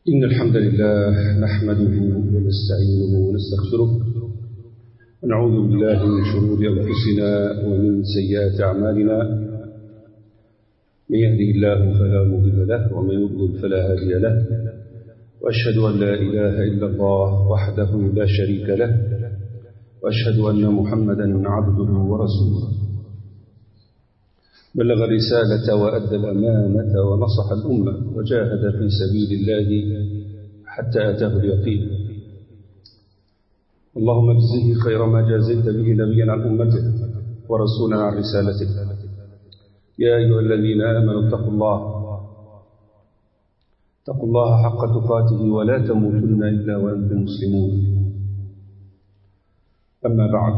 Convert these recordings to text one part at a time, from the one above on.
إن الحمد لله نحمده ونستعينه ونستغفره ونعوذ بالله من شرور أنفسنا ومن سيئات أعمالنا من يهدي الله فلا مضل له ومن يضلل فلا هادي له وأشهد أن لا إله إلا الله وحده لا شريك له وأشهد أن محمدا عبده ورسوله بلغ الرسالة وأدى الأمانة ونصح الأمة وجاهد في سبيل الله حتى أتاه اليقين اللهم اجزه خير ما جازيت به نبيا عن أمته ورسولا عن رسالته يا أيها الذين آمنوا اتقوا الله اتقوا الله حق تقاته ولا تموتن إلا وأنتم مسلمون أما بعد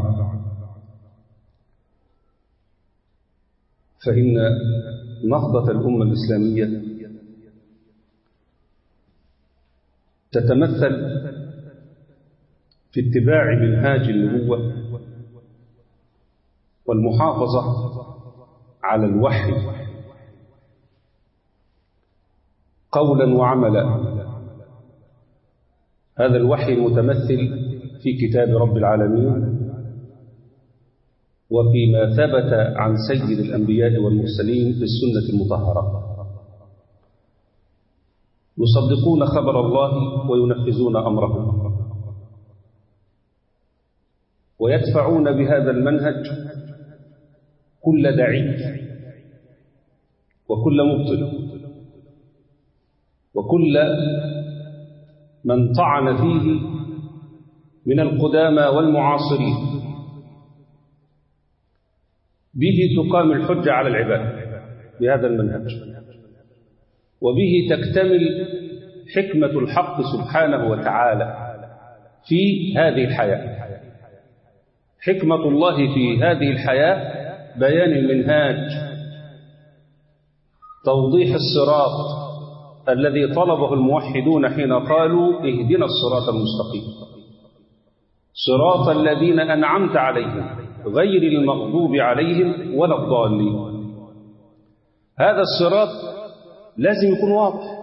فإن نهضة الأمة الإسلامية تتمثل في اتباع منهاج النبوة والمحافظة على الوحي قولا وعملا هذا الوحي متمثل في كتاب رب العالمين وفيما ثبت عن سيد الأنبياء والمرسلين في السنة المطهرة يصدقون خبر الله وينفذون أمره ويدفعون بهذا المنهج كل دعي وكل مبطل وكل من طعن فيه من القدامى والمعاصرين به تقام الحجة على العباد بهذا المنهج وبه تكتمل حكمة الحق سبحانه وتعالى في هذه الحياة حكمة الله في هذه الحياة بيان المنهاج توضيح الصراط الذي طلبه الموحدون حين قالوا اهدنا الصراط المستقيم صراط الذين أنعمت عليهم غير المغضوب عليهم ولا الضالين هذا الصراط لازم يكون واضح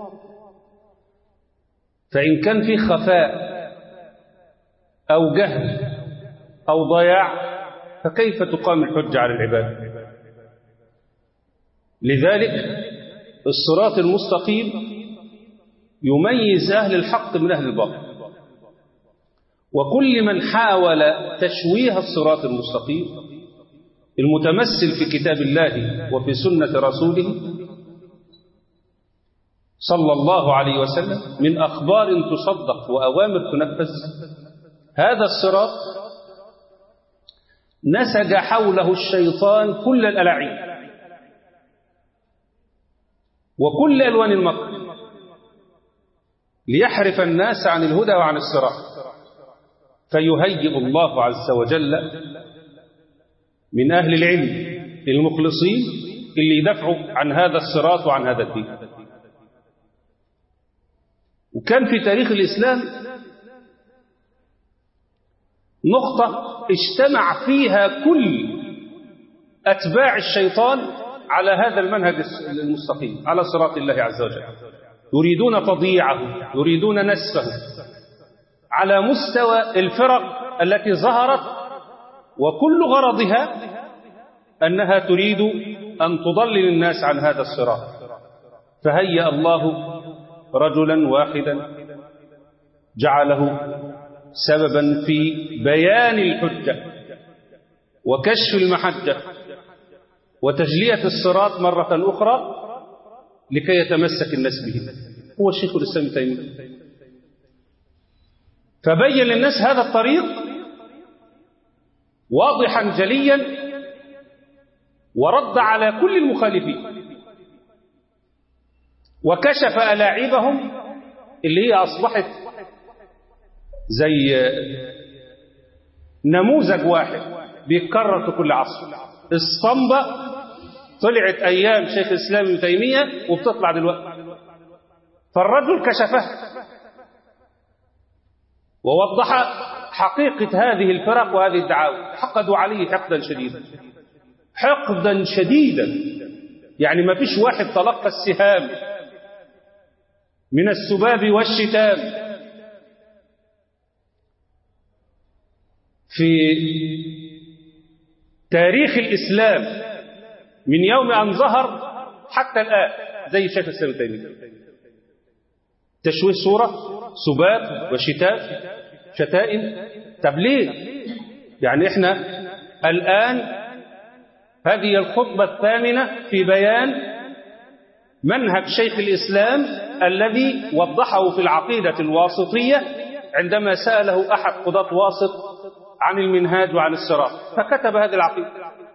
فإن كان فيه خفاء أو جهل أو ضياع فكيف تقام الحجة على العباد لذلك الصراط المستقيم يميز أهل الحق من أهل الباطل وكل من حاول تشويه الصراط المستقيم المتمثل في كتاب الله وفي سنة رسوله صلى الله عليه وسلم من أخبار تصدق وأوامر تنفذ هذا الصراط نسج حوله الشيطان كل الألاعيب وكل ألوان المكر ليحرف الناس عن الهدى وعن الصراط فيهيئ الله عز وجل من أهل العلم المخلصين اللي يدافعوا عن هذا الصراط وعن هذا الدين وكان في تاريخ الإسلام نقطة اجتمع فيها كل أتباع الشيطان على هذا المنهج المستقيم على صراط الله عز وجل يريدون تضييعه يريدون نسفه على مستوى الفرق التي ظهرت وكل غرضها أنها تريد أن تضلل الناس عن هذا الصراط فهيأ الله رجلا واحدا جعله سببا في بيان الحجة وكشف المحجة وتجلية الصراط مرة أخرى لكي يتمسك الناس به هو الشيخ الإسلام تيمية فبين للناس هذا الطريق واضحا جليا ورد على كل المخالفين وكشف ألاعبهم اللي هي أصبحت زي نموذج واحد بيتكرر في كل عصر الصنبة طلعت أيام شيخ الإسلام ابن تيمية وبتطلع دلوقتي فالرجل كشفها ووضح حقيقة هذه الفرق وهذه الدعاوى حقدوا عليه حقدا شديدا حقدا شديدا يعني ما فيش واحد تلقى السهام من السباب والشتام في تاريخ الإسلام من يوم أن ظهر حتى الآن زي شيخ الإسلام تيمية تشويه صورة سباب وشتام شتائم طب ليه يعني احنا الآن هذه الخطبة الثامنة في بيان منهج شيخ الإسلام الذي وضحه في العقيدة الواسطية عندما سأله أحد قضاة واسط عن المنهاج وعن الصراط فكتب هذه العقيدة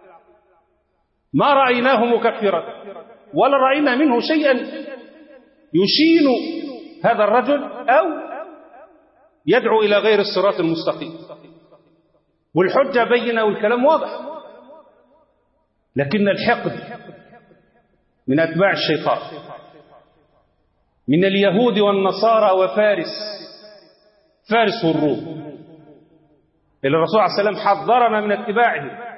ما رأيناه مكفرا ولا رأينا منه شيئا يشين هذا الرجل أو يدعو إلى غير الصراط المستقيم والحجة بينة والكلام واضح لكن الحقد من أتباع الشيطان من اليهود والنصارى وفارس فارس والروم اللي الرسول عليه السلام حذرنا من اتباعه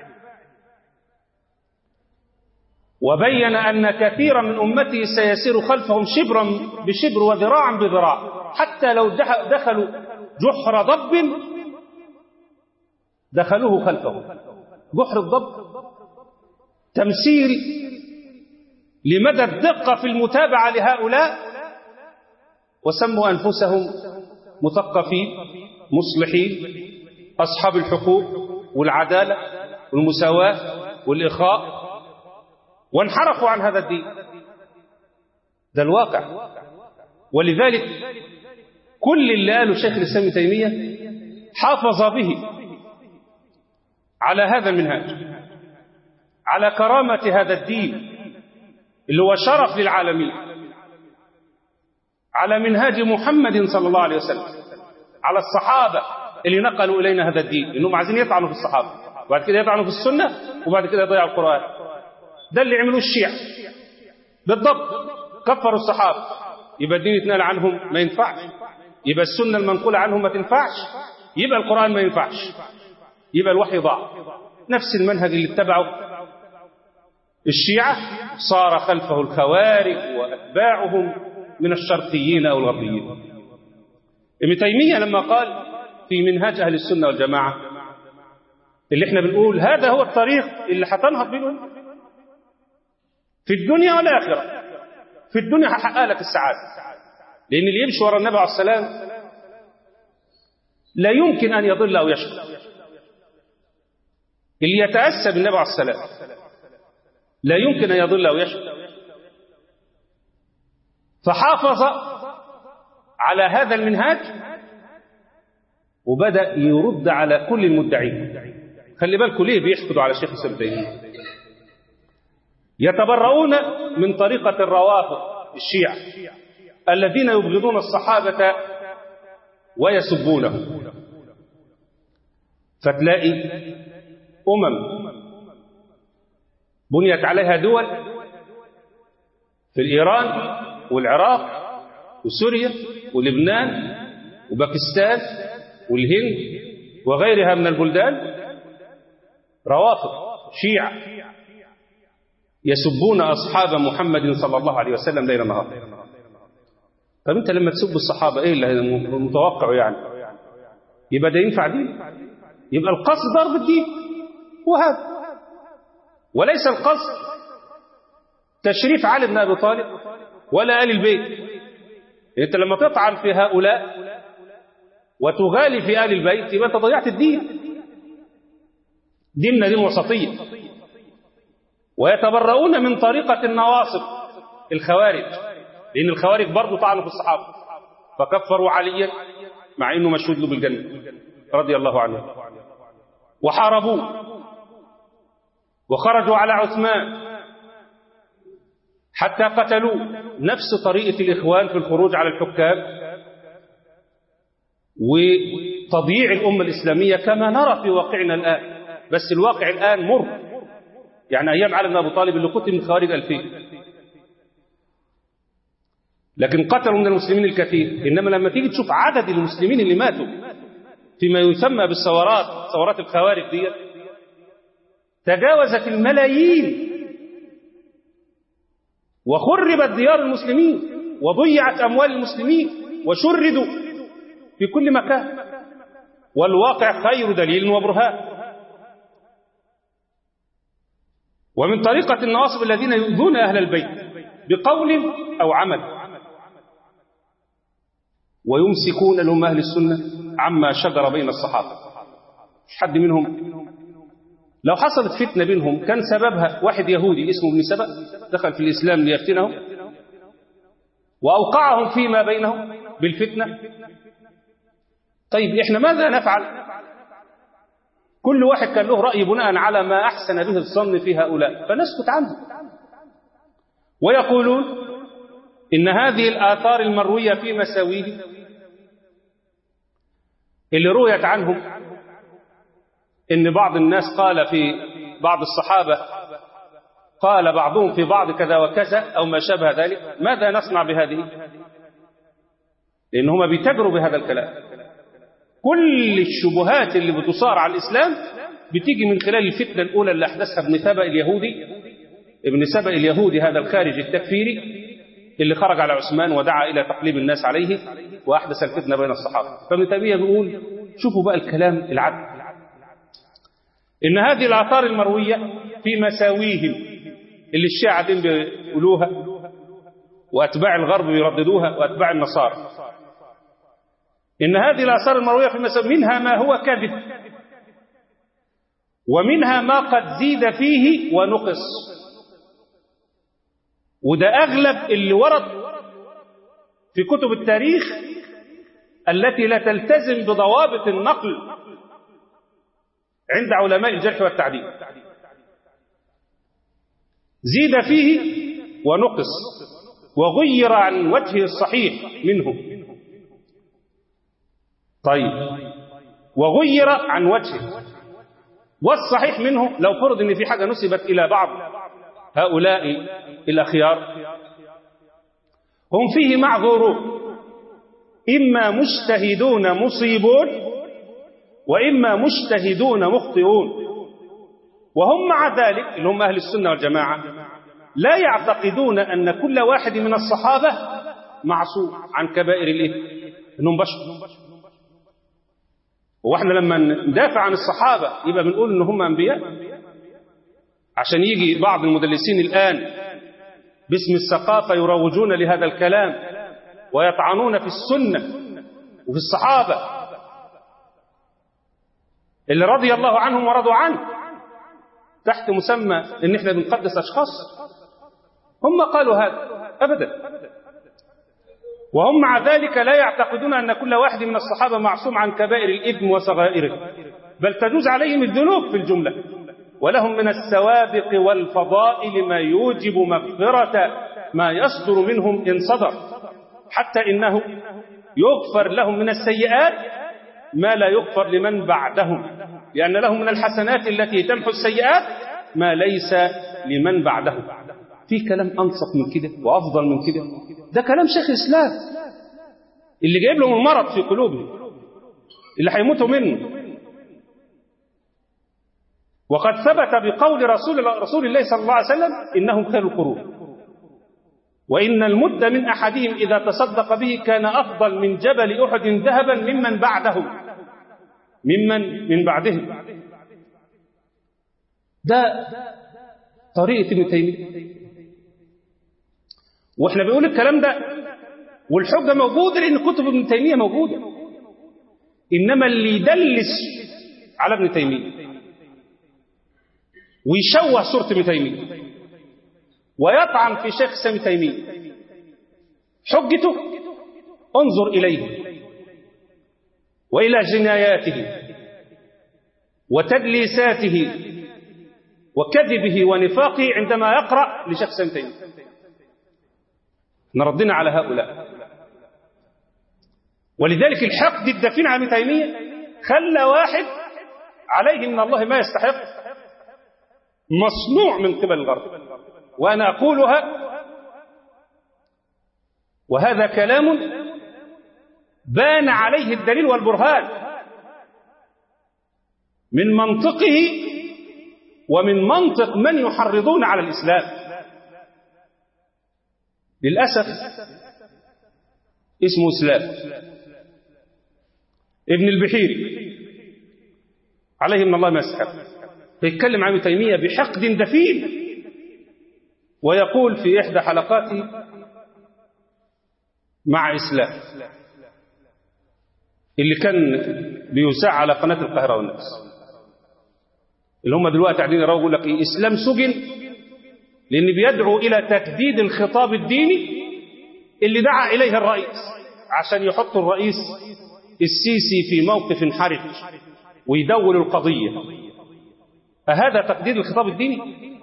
وبين أن كثيرا من أمته سيسير خلفهم شبرا بشبر وذراعا بذراع حتى لو دخلوا جحر ضب دخلوه خلفه جحر الضب تمثيل لمدى الدقة في المتابعة لهؤلاء وسموا أنفسهم مثقفين مصلحين أصحاب الحقوق والعدالة والمساواة والإخاء وانحرفوا عن هذا الدين ده الواقع ولذلك كل اللي قاله شيخ الإسلام تيمية حافظ به على هذا المنهاج على كرامة هذا الدين اللي هو شرف للعالمين على منهاج محمد صلى الله عليه وسلم على الصحابة اللي نقلوا إلينا هذا الدين إنهم عايزين يطعنوا في الصحابة وبعد كده يطعنوا في السنة وبعد كده يضيعوا القرآن ده اللي عملوه الشيعة بالضبط كفروا الصحابة يبقى الدين يتنال عنهم ما ينفعش يبقى السنة المنقولة عنهم ما تنفعش يبقى القرآن ما ينفعش يبقى الوحي ضاع نفس المنهج اللي اتبعه الشيعة صار خلفه الخوارج وأتباعهم من الشرقيين أو الغربيين ابن تيمية لما قال في منهاج أهل السنة والجماعة اللي احنا بنقول هذا هو الطريق اللي هتنهض به في الدنيا والآخرة في الدنيا هحقق لك السعادة لأن اللي يمشي ورا النبي عليه السلام لا يمكن أن يضل أو يشقى اللي يتأسى بالنبي عليه السلام لا يمكن أن يضل أو يشقى فحافظ على هذا المنهاج وبدأ يرد على كل المدعين خلي بالكم ليه بيحقدوا على شيخ الإسلام تيمية يتبرؤون من طريقة الروافض الشيعة الذين يبغضون الصحابة ويسبونهم فتلاقي أمم بنيت عليها دول في الإيران والعراق وسوريا ولبنان وباكستان والهند وغيرها من البلدان روافض شيعة يسبون أصحاب محمد صلى الله عليه وسلم ليل نهار طب أنت لما تسب الصحابة إيه اللي المتوقع يعني يبقى ده ينفع دين يبقى القصد ضرب الدين وهذا وليس القصد تشريف علي بن أبي طالب ولا آل البيت أنت لما تطعن في هؤلاء وتغالي في آل البيت يبقى أنت ضيعت الدين ديننا دين وسطية ويتبرؤون من طريقة النواصب الخوارج لأن الخوارج برضه طعنوا في الصحابة فكفروا عليا مع أنه مشهود له بالجنة رضي الله عنه وحاربوه وخرجوا على عثمان حتى قتلوه نفس طريقة الإخوان في الخروج على الحكام وتضييع الأمة الإسلامية كما نرى في واقعنا الآن بس الواقع الآن مر يعني أيام علي بن أبو طالب اللي قتل من خوارج ألفين لكن قتلوا من المسلمين الكثير إنما لما تيجي تشوف عدد المسلمين اللي ماتوا فيما يسمى بالثورات ثورات الخوارج دي تجاوزت الملايين وخربت ديار المسلمين وضيعت أموال المسلمين وشردوا في كل مكان والواقع خير دليل وبرهان ومن طريقة النواصب الذين يؤذون أهل البيت بقول أو عمل ويمسكون لهم أهل السنة عما شجر بين الصحابة مش حد منهم لو حصلت فتنة بينهم كان سببها واحد يهودي اسمه ابن سبأ دخل في الإسلام ليفتنهم وأوقعهم فيما بينهم بالفتنة طيب إحنا ماذا نفعل كل واحد كان له رأي بناء على ما أحسن به الظن في هؤلاء فنسكت عنه ويقولون إن هذه الآثار المروية في مساويه اللي رويت عنهم إن بعض الناس قال في بعض الصحابة قال بعضهم في بعض كذا وكذا أو ما شابه ذلك ماذا نصنع بهذه لأن هم بيتجروا بهذا الكلام كل الشبهات اللي بتصار على الإسلام بتيجي من خلال الفتنة الأولى اللي أحدثها ابن سبأ اليهودي ابن سبأ اليهودي هذا الخارج التكفيري اللي خرج على عثمان ودعا إلى تقليب الناس عليه وأحدث الفتنة بين الصحابة فابن تيمية بيقول شوفوا بقى الكلام العدل إن هذه الآثار المروية في مساويهم اللي الشيعة دين بيقولوها وأتباع الغرب بيرددوها وأتباع النصارى إن هذه الآثار المروية في مساويهم منها ما هو كذب ومنها ما قد زيد فيه ونقص وده أغلب اللي ورد في كتب التاريخ التي لا تلتزم بضوابط النقل عند علماء الجرح والتعديل زيد فيه ونقص وغير عن وجهه الصحيح منه طيب وغير عن وجهه والصحيح منه لو فرض ان في حاجه نسبت الى بعض هؤلاء الاخيار هم فيه معذورون اما مجتهدون مصيبون واما مجتهدون مخطئون وهم مع ذلك اللي هم اهل السنه والجماعه لا يعتقدون ان كل واحد من الصحابه معصوم عن كبائر الاثم انهم بشر واحنا لما ندافع عن الصحابة يبقى بنقول ان هم انبياء عشان يجي بعض المدلسين الآن باسم الثقافة يروجون لهذا الكلام ويطعنون في السنة وفي الصحابة اللي رضي الله عنهم ورضوا عنه تحت مسمى ان احنا بنقدس اشخاص هم قالوا هذا ابدا وهم مع ذلك لا يعتقدون أن كل واحد من الصحابة معصوم عن كبائر الإثم وصغائره بل تجوز عليهم الذنوب في الجملة ولهم من السوابق والفضائل ما يوجب مغفرة ما يصدر منهم إن صدر حتى إنه يغفر لهم من السيئات ما لا يغفر لمن بعدهم لأن لهم من الحسنات التي تمحو السيئات ما ليس لمن بعدهم في كلام أنصف من كده وأفضل من كده ده كلام شيخ الإسلام اللي جايب لهم المرض في قلوبهم اللي هيموتوا منه وقد ثبت بقول رسول رسول الله صلى الله عليه وسلم إنهم خير القرون وإن المد من أحدهم إذا تصدق به كان أفضل من جبل أحد ذهبا ممن بعدهم ممن من بعدهم ده طريقة ابن تيمية واحنا بنقول الكلام ده والحجة موجودة لأن كتب ابن تيمية موجودة إنما اللي يدلس على ابن تيمية ويشوه صورة ابن تيمية ويطعن في شيخ ابن تيمية حجته انظر إليه وإلى جناياته وتدليساته وكذبه ونفاقه عندما يقرأ لشيخ ابن تيمية نردنا على هؤلاء ولذلك الحقد الدفين على ابن تيمية خلى واحد عليه من الله ما يستحق مصنوع من قبل الغرب وأنا أقولها وهذا كلام بان عليه الدليل والبرهان من منطقه ومن منطق من يحرضون على الإسلام للأسف اسمه إسلام ابن البحيري عليه من الله ما يسحق فيتكلم عن ابن تيمية بحقد دفين ويقول في إحدى حلقاته مع إسلام اللي كان بيذاع على قناة القاهرة والناس اللي هم دلوقتي قاعدين يراوا يقول لك إيه إسلام سجن لأن بيدعو إلى تجديد الخطاب الديني اللي دعا إليه الرئيس عشان يحط الرئيس السيسي في موقف حرج ويدور القضية أهذا تجديد الخطاب الديني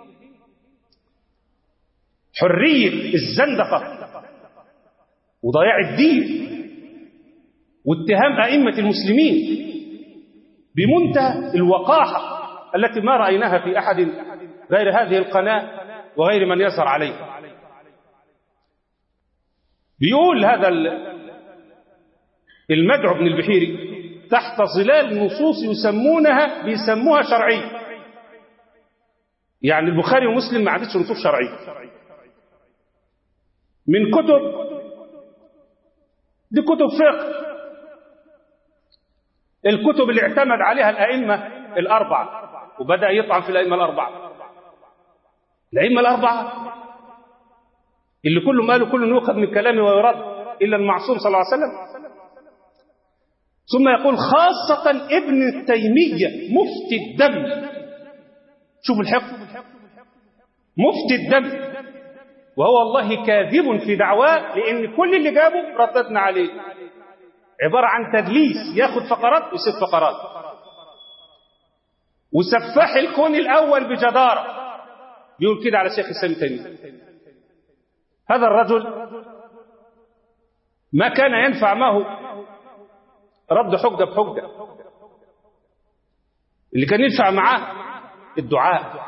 حرية الزندقة وضياع الدين واتهام أئمة المسلمين بمنتهى الوقاحة التي ما رأيناها في أحد غير هذه القناة وغير من يظهر عليها بيقول هذا المدعو ابن البحيري تحت ظلال نصوص يسمونها بيسموها شرعية يعني البخاري ومسلم ما عادتش نصوص شرعية من كتب دي كتب فقه الكتب اللي اعتمد عليها الأئمة الأربعة وبدأ يطعن في الأئمة الأربعة الأئمة الأربعة اللي كل ما قالوا كل يؤخذ من كلامه ويرد إلا المعصوم صلى الله عليه وسلم ثم يقول خاصة ابن تيمية مفتي الدم شوف الحق مفتي الدم وهو والله كاذب في دعواه لأن كل اللي جابه رددنا عليه عبارة عن تدليس ياخد فقرات ويسيب فقرات وسفاح الكون الأول بجدارة بيقول كده على شيخ الإسلام تيمية هذا الرجل ما كان ينفع معه رد حجة بحجة اللي كان ينفع معاه الدعاء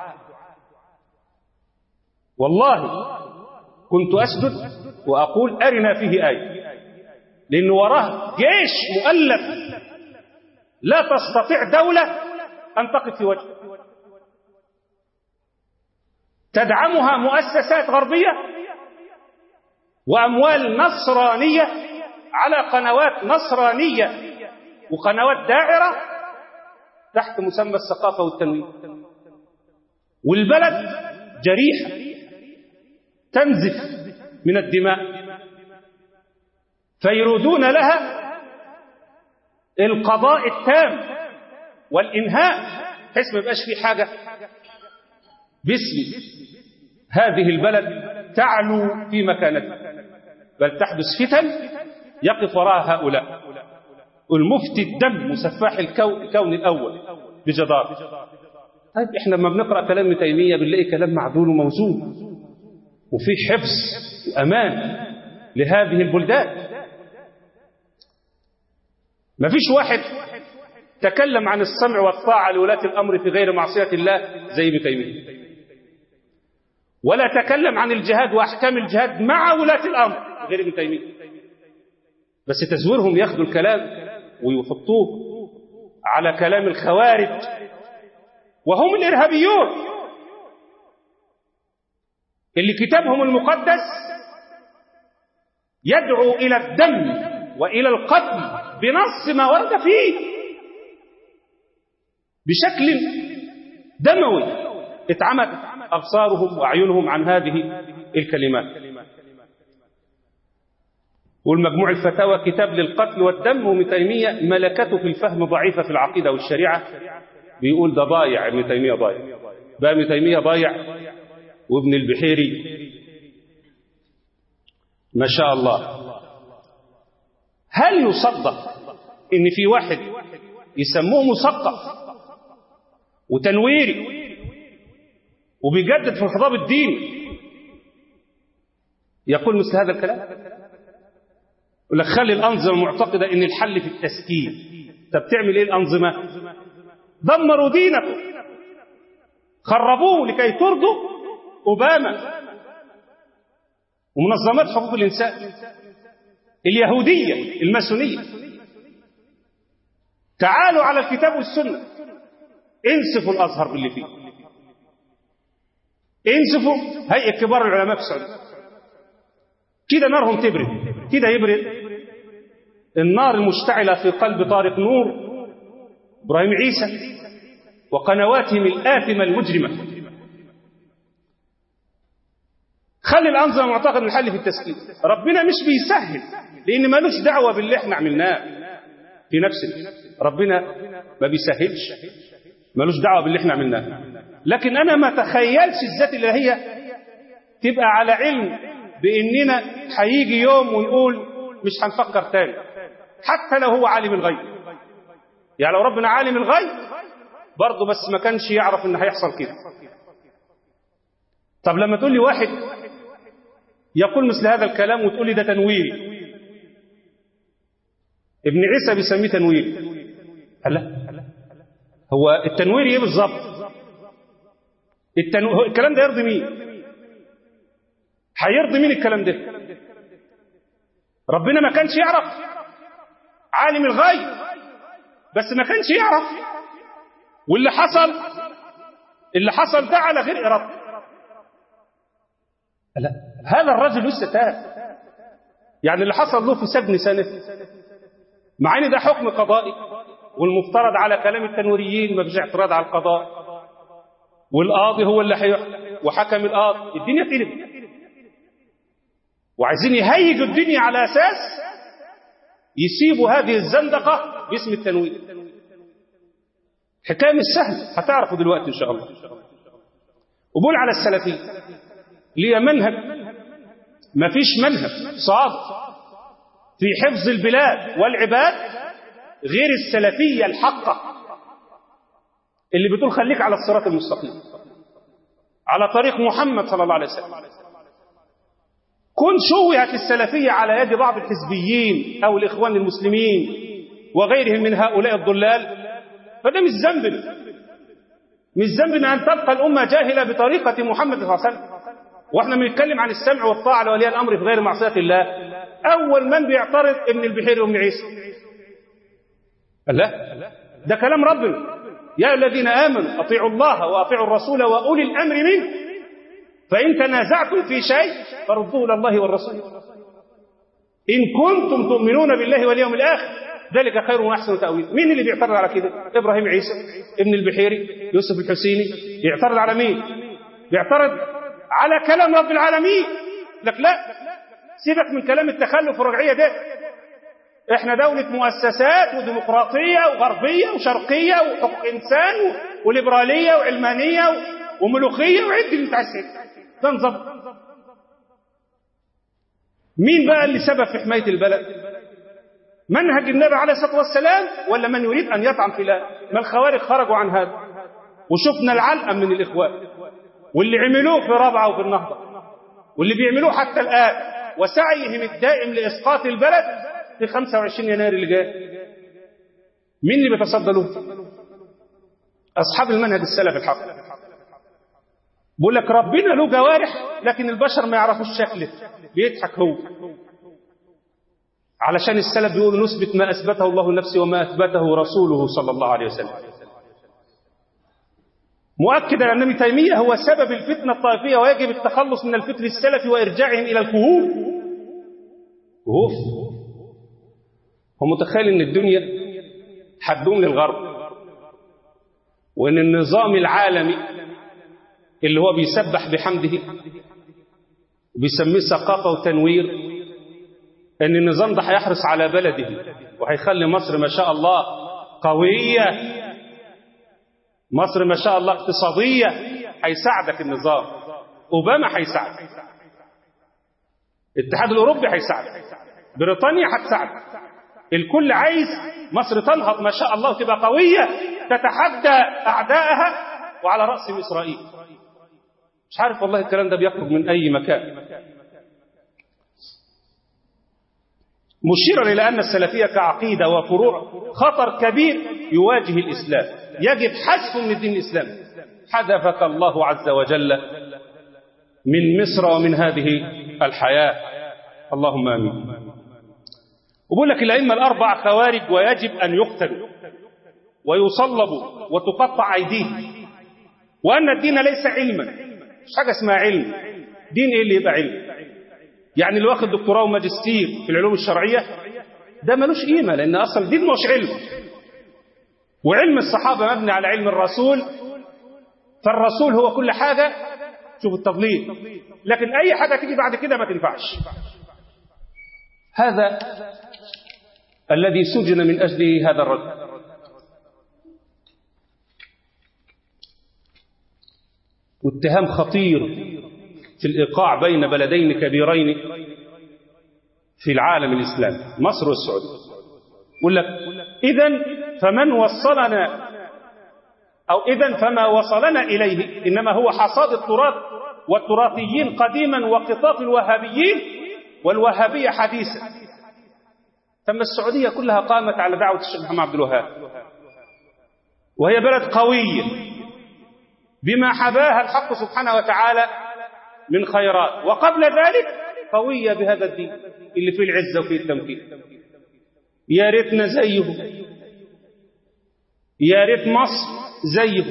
والله كنت أسجد وأقول أرنا فيه آية لأن وراه جيش مؤلف لا تستطيع دولة أن تقف في وجهه تدعمها مؤسسات غربية وأموال نصرانية على قنوات نصرانية وقنوات داعرة تحت مسمى الثقافة والتنوير والبلد جريحة تنزف من الدماء فيريدون لها القضاء التام والإنهاء بحيث ما يبقاش في حاجة باسم هذه البلد تعلو في مكانتها بل تحدث فتن يقف وراء هؤلاء المفتي الدم مسفاح الكون, الكون الأول بجدار طيب احنا لما بنقرأ كلام ابن تيمية بنلاقي كلام معدول وموزون وفي حفظ وأمان لهذه البلدان ما فيش واحد تكلم عن السمع والطاعة لولاة الأمر في غير معصية الله زي ابن تيمية ولا تكلم عن الجهاد وأحكام الجهاد مع ولاة الأمر غير ابن تيمية بس تزويرهم ياخدوا الكلام ويحطوه على كلام الخوارج وهم الإرهابيون اللي كتابهم المقدس يدعو إلى الدم وإلى القتل بنص ما ورد فيه بشكل دموي اتعمت أبصارهم وأعينهم عن هذه الكلمات والمجموع الفتاوى كتاب للقتل والدم وابن تيمية ملكته في الفهم ضعيفة في العقيدة والشريعة بيقول ده ضايع ابن تيمية ضايع بقى ابن تيمية ضايع وابن البحيري ما شاء الله هل يصدق ان في واحد يسموه مثقف وتنويري وبيجدد في الخطاب الديني يقول مثل هذا الكلام يقول لك خلي الأنظمة معتقدة ان الحل في التسكين طب تعمل ايه الأنظمة دمروا دينكم خربوه لكي ترضوا أوباما ومنظمات حقوق الإنسان اليهودية الماسونية تعالوا على الكتاب والسنة انسفوا الأزهر باللي فيه انسفوا هيئة كبار العلماء في السعودية كده نارهم تبرد كده يبرد النار المشتعلة في قلب طارق نور إبراهيم عيسى وقنواتهم الآثمة المجرمة خلي الأنظمة معتقد الحل في التسكين ربنا مش بيسهل لأن ملوش دعوة باللي احنا عملناه في نفسه ربنا ما بيسهلش ملوش دعوة باللي احنا عملناه لكن أنا ما تخيلش الذات الإلهية تبقى على علم بأننا هيجي يوم ونقول مش هنفكر تاني حتى لو هو عالم الغيب يعني لو ربنا عالم الغيب برضه بس ما كانش يعرف ان هيحصل كده طب لما تقول لي واحد يقول مثل هذا الكلام وتقول لي ده تنويري ابن عيسى بيسميه تنويري هلا هو التنوير ايه بالظبط التنو... الكلام ده يرضي مين هيرضي مين الكلام ده ربنا ما كانش يعرف عالم الغيب بس ما كانش يعرف واللي حصل اللي حصل ده على غير ارادته لا هذا الرجل لسه تاب يعني اللي حصل له في سجن سنه مع ان ده حكم قضائي والمفترض على كلام التنويريين ما فيش اعتراض على القضاء والقاضي هو اللي هيحكم وحكم القاضي الدنيا تقلب وعايزين يهيجوا الدنيا على اساس يسيبوا هذه الزندقه باسم التنوير حكايه مش سهله هتعرفوا دلوقتي ان شاء الله وبقول على السلفيه ليه منهج ما فيش منهج صادق في حفظ البلاد والعباد غير السلفية الحقة اللي بتقول خليك على الصراط المستقيم على طريق محمد صلى الله عليه وسلم كن شوهت السلفية على يد بعض الحزبيين أو الإخوان المسلمين وغيرهم من هؤلاء الضلال فده مش ذنبنا مش ذنبنا أن تبقى الأمة جاهلة بطريقة محمد صلى الله عليه وسلم واحنا بنتكلم عن السمع والطاعة لولي الأمر في غير معصية الله أول من بيعترض ابن البحيري وابن عيسى لا ده كلام ربنا يا الذين آمنوا أطيعوا الله وأطيعوا الرسول وأولي الأمر منه فإن تنازعتم في شيء فردوه إلى الله والرسول إن كنتم تؤمنون بالله واليوم الآخر ذلك خير وأحسن تأويل مين اللي بيعترض على كده إبراهيم عيسى ابن البحيري يوسف الحسيني يعترض على مين بيعترض على كلام رب العالمين لك لا سيبك من كلام التخلف والرجعية ده احنا دولة مؤسسات وديمقراطية وغربية وشرقية وحقوق إنسان وليبرالية وعلمانية وملوخية وعد اللي انت عايز ده نظام مين بقى اللي سبب في حماية البلد منهج النبي عليه الصلاة والسلام ولا من يريد أن يطعن في الله ما الخوارج خرجوا عن هذا وشفنا العلقة من الإخوان واللي عملوه في رابعة وفي النهضة واللي بيعملوه حتى الآن وسعيهم الدائم لإسقاط البلد في 25 يناير اللي جاي مين اللي بيتصدى له أصحاب المنهج السلف الحق بقول لك ربنا له جوارح لكن البشر ما يعرفوش شكله بيضحك هو علشان السلف بيقولوا نثبت ما أثبته الله نفسه وما أثبته رسوله صلى الله عليه وسلم مؤكدا أن ابن تيمية هو سبب الفتنة الطائفية ويجب التخلص من الفكر السلفي وإرجاعهم إلى الكهوف كهوف هو متخيل أن الدنيا هتدوم للغرب وأن النظام العالمي اللي هو بيسبح بحمده وبيسميه ثقافة وتنوير أن النظام ده هيحرص على بلده وهيخلي مصر ما شاء الله قوية مصر ما شاء الله اقتصادية هيساعدك النظام أوباما هيساعدك الاتحاد الأوروبي هيساعدك بريطانيا هتساعدك الكل عايز مصر تنهض ما شاء الله وتبقى قوية تتحدى أعدائها وعلى رأسهم إسرائيل مش عارف والله الكلام ده بيخرج من أي مكان مشيرا إلى أن السلفية كعقيدة وفروع خطر كبير يواجه الإسلام يجب حذفه من الدين الإسلامي حذفك الله عز وجل من مصر ومن هذه الحياة اللهم آمين وبقول لك الأئمة الأربع خوارج ويجب أن يقتلوا ويصلبوا وتقطع أيديهم وأن الدين ليس علما مش حاجة اسمها علم دين إيه اللي يبقى علم يعني اللي واخد دكتوراه وماجستير في العلوم الشرعية ده ملوش قيمة لأن أصلا الدين مش علم وعلم الصحابة مبني على علم الرسول فالرسول هو كل حاجة شوف التضليل لكن أي حاجة تيجي بعد كده ما تنفعش هذا الذي سجن من أجله هذا الرجل واتهام خطير في الإيقاع بين بلدين كبيرين في العالم الإسلامي مصر والسعودية يقول لك إذا فمن وصلنا أو إذا فما وصلنا إليه إنما هو حصاد التراث والتراثيين قديما وقطاف الوهابيين والوهابية حديثا ثم السعودية كلها قامت على دعوة الشيخ محمد عبد الوهاب وهي بلد قوية بما حباها الحق سبحانه وتعالى من خيرات وقبل ذلك قوية بهذا الدين اللي فيه العزة وفيه التمكين يا ريتنا زيه يا ريت مصر زيه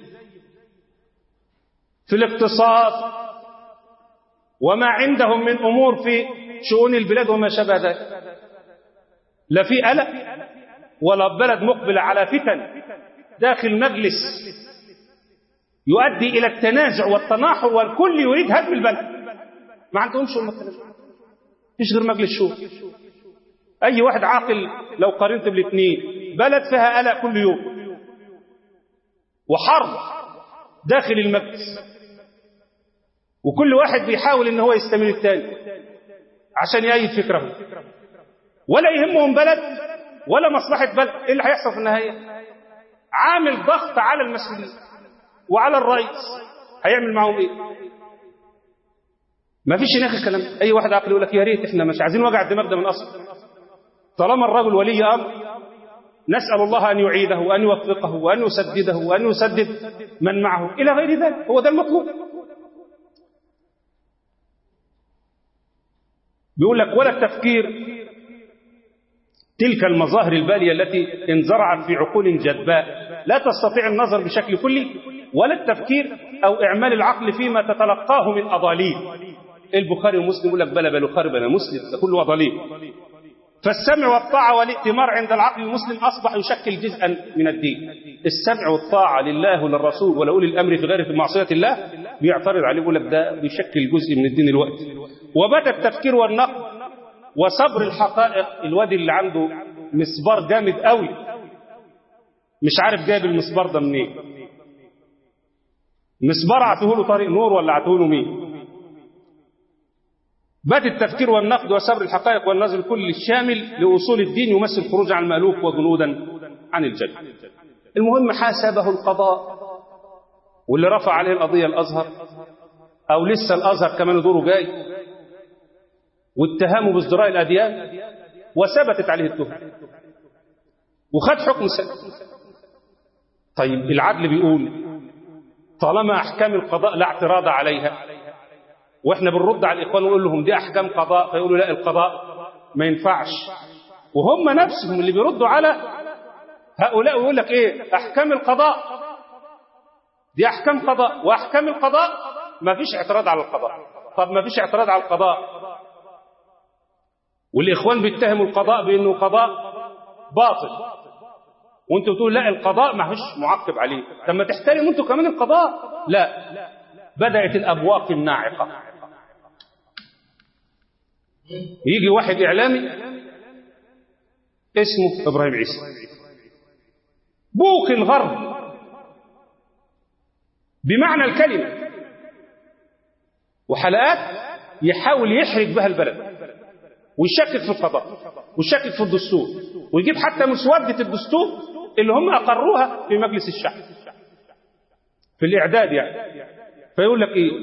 في الاقتصاد وما عندهم من أمور في شؤون البلاد وما شابه ذلك لا في قلق ولا بلد مقبلة على فتن داخل مجلس يؤدي إلى التنازع والتناحر والكل يريد هدم البلد ما عندهمش هم مفيش غير مجلس شورى أي واحد عاقل لو قارنت بالاثنين بلد فيها قلق كل يوم وحرب داخل المجلس وكل واحد بيحاول ان هو يستمر الثاني عشان يأيد فكره ولا يهمهم بلد ولا مصلحة بلد ايه اللي هيحصل في النهاية عامل ضغط على المسؤولين وعلى الرئيس هيعمل معهم ايه ما فيش هناك الكلام اي واحد عاقل يقول لك يا ريت احنا مش عايزين وجع الدماغ ده من اصل طالما الرجل ولي امر نسال الله ان يعيده وان يوفقه وان يسدده وان يسدد من معه الى غير ذلك هو ده المطلوب بيقول لك ولا التفكير تلك المظاهر الباليه التي انزرعت في عقول جدباء لا تستطيع النظر بشكل كلي ولا التفكير او اعمال العقل فيما تتلقاه من اضاليل البخاري ومسلم يقول لك بلا بلا خرب بلا مسلم ده كله اضاليل فالسمع والطاعة والائتمار عند العقل المسلم أصبح يشكل جزءا من الدين السمع والطاعة لله وللرسول ولأولي الأمر في غيره في معصية الله بيعترض عليه يقول لك ده بيشكل جزء من الدين الوقت وبدأ التفكير والنقد وصبر الحقائق الواد اللي عنده مسبار جامد قوي مش عارف جايب المسبار ده منين مسبار عطيه له طريق نور ولا عطيه له مين بات التفكير والنقد وصبر الحقائق والنظر الكل الشامل لأصول الدين يمثل خروج عن المألوف وجنودا عن الجد المهم حاسبه القضاء واللي رفع عليه القضية الأزهر أو لسه الأزهر كمان دوره جاي واتهامه بازدراء الأديان وثبتت عليه التهم وخد حكم سنة طيب العدل بيقول طالما أحكام القضاء لا اعتراض عليها واحنا بنرد على الاخوان ونقول لهم دي احكام قضاء فيقولوا لا القضاء ما ينفعش وهم نفسهم اللي بيردوا على هؤلاء ويقول لك ايه احكام القضاء دي احكام قضاء واحكام القضاء ما فيش اعتراض على القضاء طب ما فيش اعتراض على القضاء والاخوان بيتهموا القضاء بانه قضاء باطل وانتوا بتقول لا القضاء ما فيش معقب عليه طب ما تحترموا انتوا كمان القضاء لا بدات الابواق الناعقه يجي واحد إعلامي اسمه إبراهيم عيسى بوق الغرب بمعنى الكلمة وحلقات يحاول يحرج بها البلد ويشكك في القضاء ويشكك في الدستور ويجيب حتى مسودة الدستور اللي هم أقروها في مجلس الشعب في الإعداد يعني فيقول لك إيه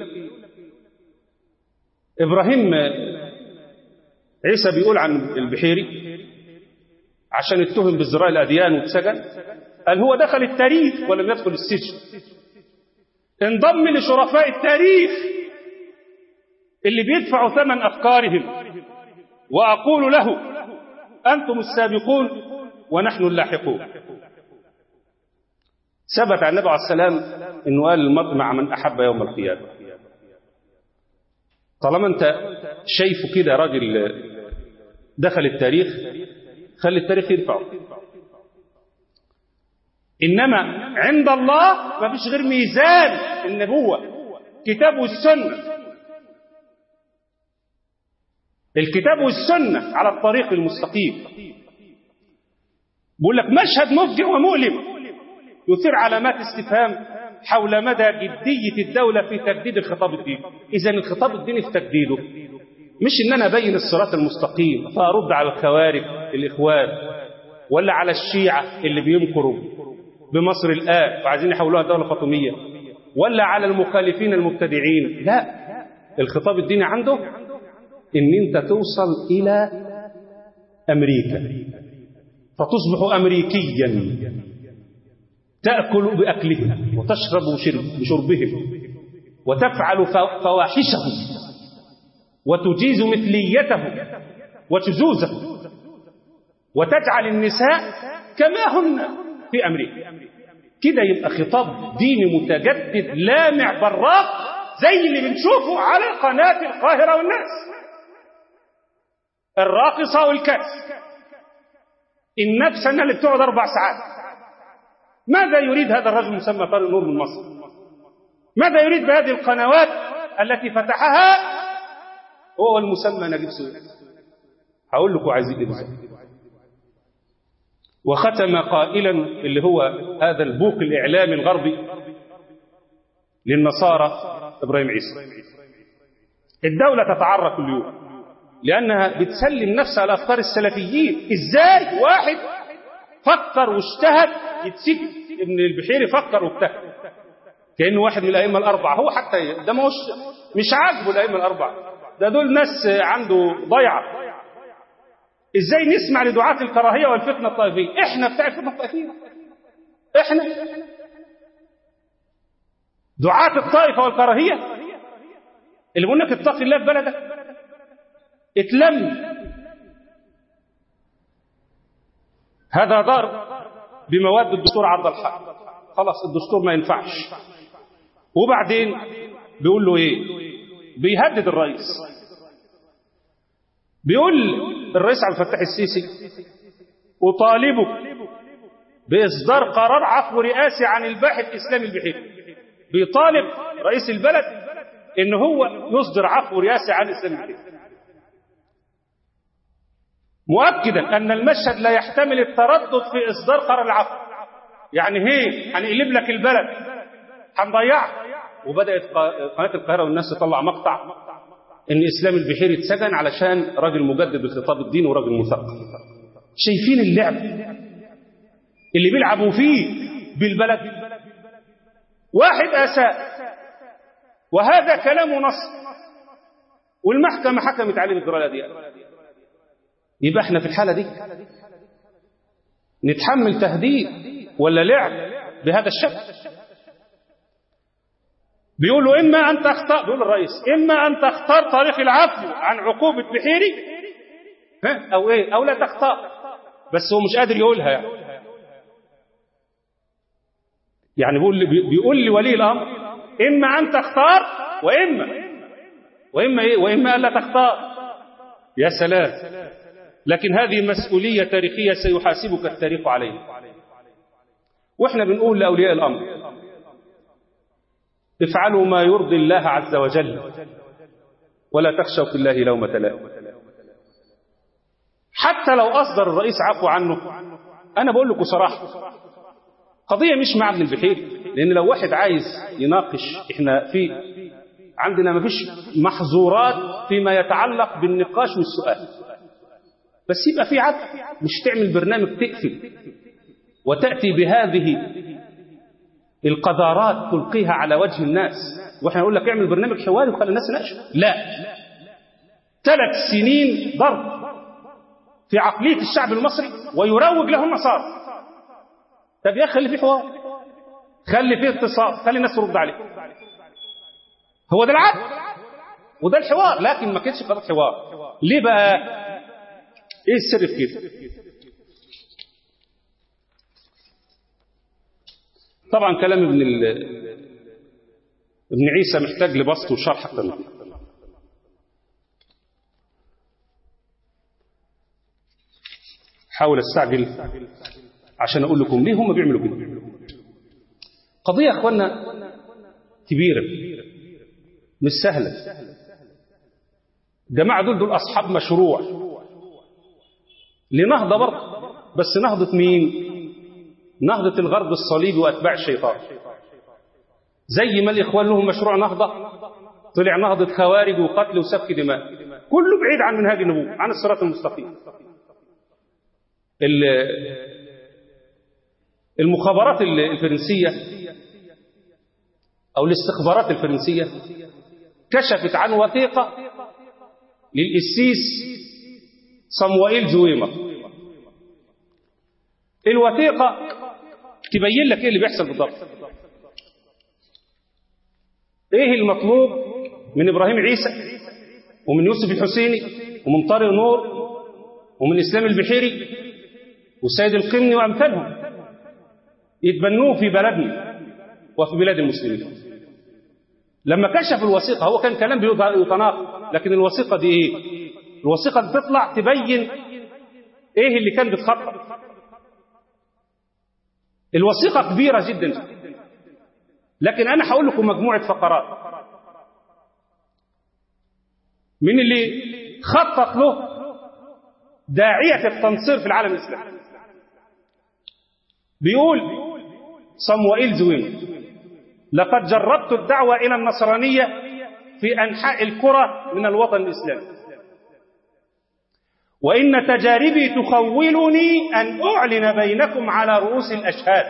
إبراهيم عيسى بيقول عن البحيري عشان اتهم بازدراء الأديان واتسجن قال هو دخل التاريخ ولم يدخل السجن انضم لشرفاء التاريخ اللي بيدفعوا ثمن أفكارهم وأقول له أنتم السابقون ونحن اللاحقون ثبت عن النبي عليه السلام انه قال المرء مع من احب يوم القيامه طالما انت شايفه كده راجل دخل التاريخ خلي التاريخ يرفعه إنما عند الله ما فيش غير ميزان النبوة كتاب والسنة الكتاب والسنة على الطريق المستقيم بقول لك مشهد مفجع ومؤلم يثير علامات استفهام حول مدى جدية الدولة في تجديد الخطاب الديني إذا الخطاب الديني في تجديده مش إن أنا أبين الصراط المستقيم فأرد على الخوارج الإخوان ولا على الشيعة اللي بيمكروا بمصر الآن وعايزين يحولوها دولة فاطمية ولا على المخالفين المبتدعين لا الخطاب الديني عنده إن أنت توصل إلى أمريكا فتصبح أمريكيا تأكل بأكلهم وتشرب بشربهم وتفعل فواحشهم وتجيز مثليتهم وشذوذهم وتجعل النساء كما هن في أمريكا كده يبقى خطاب ديني متجدد لامع براق زي اللي بنشوفه على قناة القاهرة والناس الراقصة والكاس النفسنة اللي بتقعد أربع ساعات ماذا يريد هذا الرجل المسمى طارق نور من مصر ماذا يريد بهذه القنوات التي فتحها هو المسمى نجيب سويد هقول لكم عايزين ايه بالظبط وختم قائلا اللي هو هذا البوق الاعلامي الغربي للنصارى ابراهيم عيسى الدوله تتعرى كل يوم لانها بتسلم نفسها لافكار السلفيين ازاي واحد فكر واجتهد يتسجن ابن البحيري فكر واجتهد كانه واحد من الائمه الاربعه هو حتى ده مش مش عاجبه الائمه الاربعه ده دول ناس عنده ضيعه ازاي نسمع لدعاة الكراهيه والفتنه الطائفيه احنا بتاع الفتنه الطائفيه احنا دعاة الطائفه والكراهيه اللي بيقول لك اتق الله في بلدك اتلم هذا ضرب بمواد الدستور عرض الحق خلاص الدستور ما ينفعش وبعدين بيقول له ايه بيهدد الرئيس بيقول الرئيس عبد الفتاح السيسي أطالبك بإصدار قرار عفو رئاسي عن الباحث إسلامي البحيري بيطالب رئيس البلد إن هو يصدر عفو رئاسي عن إسلام البحيري مؤكدا أن المشهد لا يحتمل التردد في إصدار قرار العفو يعني هي هنقلب لك البلد هنضيعها وبدأت قناة القاهرة والناس تطلع مقطع ان اسلام البحيري اتسجن علشان راجل مجدد بخطاب الدين وراجل مثقف شايفين اللعب اللي بيلعبوا فيه بالبلد واحد اساء وهذا كلام نص والمحكمه حكمت عليه بالجراله دي يبقى احنا في الحاله دي نتحمل تهديد ولا لعب بهذا الشكل بيقولوا إما أن تختار بيقول الرئيس إما أن تختار طريق العفو عن عقوبة بحيري ها أو إيه أو لا تختار بس هو مش قادر يقولها يعني يعني بيقول لي بيقول لولي الأمر إما أن تختار وإما وإما إيه وإما ألا تختار يا سلام لكن هذه مسؤولية تاريخية سيحاسبك التاريخ عليها وإحنا بنقول لأولياء الأمر افعلوا ما يرضي الله عز وجل ولا تخشوا في الله لومة لائم حتى لو أصدر الرئيس عفو عنه أنا بقول لكم صراحة قضية مش مع ابن البحيري لأن لو واحد عايز يناقش إحنا في عندنا ما فيش محظورات فيما يتعلق بالنقاش والسؤال بس يبقى في عدل مش تعمل برنامج تقفل وتأتي بهذه القذارات تلقيها على وجه الناس واحنا نقول لك اعمل برنامج حواري وخلي الناس تناقش لا ثلاث سنين ضرب في عقلية الشعب المصري ويروج له النصارى طب يا خلي فيه حوار خلي فيه اتصال خلي الناس ترد عليه هو ده العدل وده الحوار لكن ما كانش قضاء حوار ليه بقى ايه السر في كده طبعا كلام ابن ال... ابن عيسى محتاج لبسط وشرح اكتر من حاول استعجل عشان اقول لكم ليه هم بيعملوا كده قضيه يا اخوانا كبيره مش سهله الجماعه دول دول اصحاب مشروع لنهضه برضه بس نهضه مين نهضه الغرب الصليبي واتباع الشيطان زي ما الاخوان لهم مشروع نهضه طلع نهضه خوارج وقتل وسفك دماء كله بعيد عن منهاج النبوه عن الصراط المستقيم المخابرات الفرنسية أو الاستخبارات الفرنسية كشفت عن وثيقة للإسيس صموئيل زويمر الوثيقة تبين لك إيه اللي بيحصل بالضبط إيه المطلوب من إبراهيم عيسى ومن يوسف الحسيني ومن طارق نور ومن إسلام البحيري والسيد القمني وأمثالهم يتبنوه في بلدنا وفي بلاد المسلمين لما كشف الوثيقة هو كان كلام يتناقض لكن الوثيقة دي ايه الوثيقة دي تطلع تبين ايه اللي كان بيتخطط الوثيقة كبيرة جدا لكن انا هقول لكم مجموعة فقرات من اللي خطط له داعية التنصير في العالم الإسلامي بيقول صموئيل زويم لقد جربت الدعوة إلى النصرانية في أنحاء الكرة من الوطن الإسلامي وإن تجاربي تخولني أن أعلن بينكم على رؤوس الأشهاد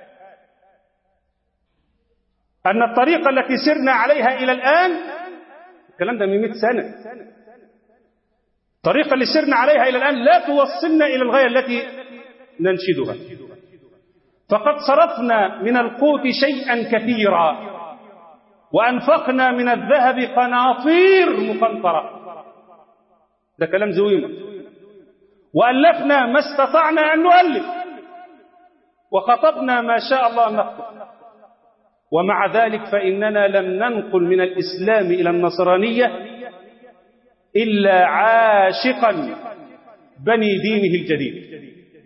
أن الطريقة التي سرنا عليها إلى الآن الكلام ده من 100 سنة الطريقة اللي سرنا عليها إلى الآن لا توصلنا إلى الغاية التي ننشدها فقد صرفنا من القوت شيئا كثيرا وأنفقنا من الذهب قناطير مقنطرة ده كلام زويمة وألفنا ما استطعنا أن نؤلف وخطبنا ما شاء الله أن نخطب ومع ذلك فإننا لم ننقل من الإسلام إلى النصرانية إلا عاشقا بني دينه الجديد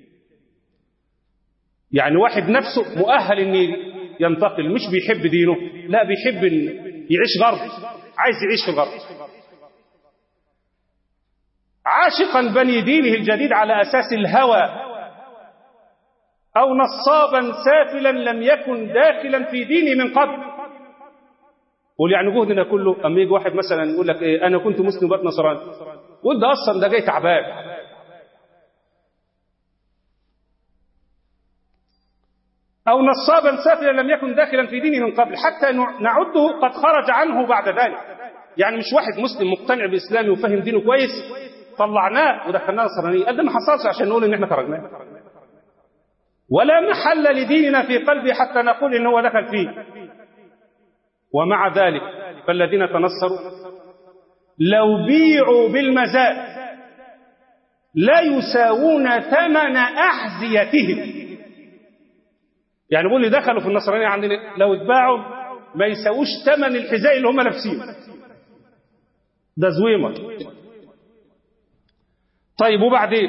يعني واحد نفسه مؤهل ان ينتقل مش بيحب دينه لا بيحب ان يعيش غرب عايز يعيش في الغرب عاشقا بني دينه الجديد على اساس الهوى او نصابا سافلا لم يكن داخلا في دينه من قبل قول يعني جهدنا كله اما يجي واحد مثلا يقول لك إيه انا كنت مسلم وبقيت نصراني وانت اصلا ده جاي تعبان أو نصابا سافلا لم يكن داخلا في دينه من قبل حتى نعده قد خرج عنه بعد ذلك يعني مش واحد مسلم مقتنع بإسلامه وفهم دينه كويس طلعناه ودخلناه نصرانية قد ما حصلش عشان نقول إن إحنا خرجناه ولا محل لديننا في قلبه حتى نقول إن هو دخل فيه ومع ذلك فالذين تنصروا لو بيعوا بالمزاد لا يساوون ثمن أحذيتهم يعني بيقول لي دخلوا في النصرانية عندنا لو اتباعوا ما يساووش ثمن الحذاء اللي هم لابسينه ده زويمة طيب وبعدين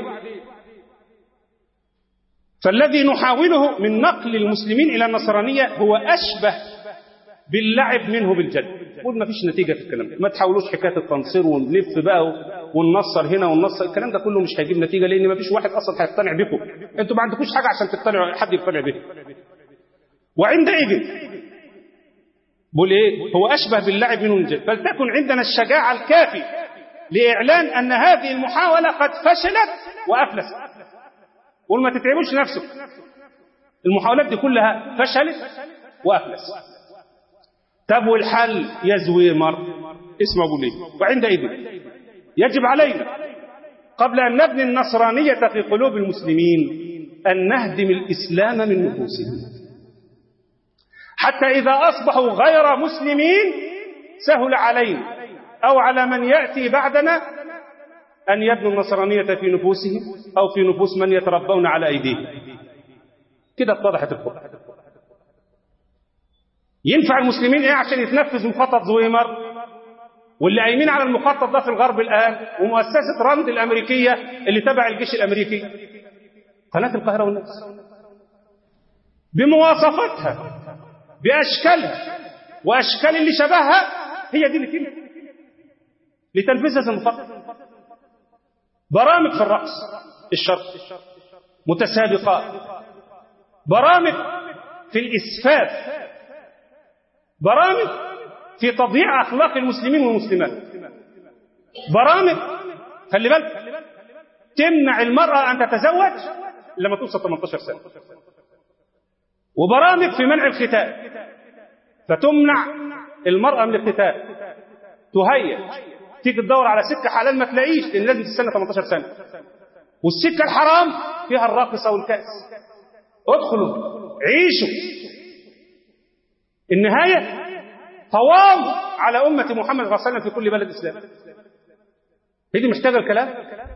فالذي نحاوله من نقل المسلمين إلى النصرانية هو أشبه باللعب منه بالجد قول ما فيش نتيجة في الكلام ما تحاولوش حكاية التنصير ونلف بقى وننصر هنا وننصر الكلام ده كله مش هيجيب نتيجة لأن ما فيش واحد أصلا هيقتنع بكم أنتوا ما عندكوش حاجة عشان تقتنعوا حد يقتنع به وعندئذ بقول ايه هو اشبه باللعب منه الجد فلتكن عندنا الشجاعه الكافي لاعلان ان هذه المحاوله قد فشلت وافلست قول ما تتعبوش نفسك المحاولات دي كلها فشلت وافلست طب والحل يا زويمر اسمع ابو ليه وعندئذ يجب علينا قبل ان نبني النصرانيه في قلوب المسلمين ان نهدم الاسلام من نفوسهم حتى إذا أصبحوا غير مسلمين سهل علينا أو على من يأتي بعدنا أن يبنوا النصرانية في نفوسهم أو في نفوس من يتربون على أيديهم كده اتضحت الخطة ينفع المسلمين إيه عشان يتنفذ مخطط زويمر واللي قايمين على المخطط ده في الغرب الآن ومؤسسة راند الأمريكية اللي تبع الجيش الأمريكي قناة القاهرة والناس بمواصفاتها بأشكالها وأشكال اللي شبهها هي دي اللي تم لتنفيذ هذا المخطط برامج في الرقص الشرقي متسابقات برامج في الإسفاف برامج في تضييع أخلاق المسلمين والمسلمات برامج خلي بالك تمنع المرأة أن تتزوج لما توصل 18 سنة وبرامج في منع الختان فتمنع المرأة من الختان تهيئ تيجي تدور على سكة حلال ما تلاقيش لأن لازم تستنى 18 سنة والسكة الحرام فيها الراقصة والكأس ادخلوا عيشوا النهاية طواو على أمة محمد صلى الله عليه وسلم في كل بلد إسلام هي دي محتاجة الكلام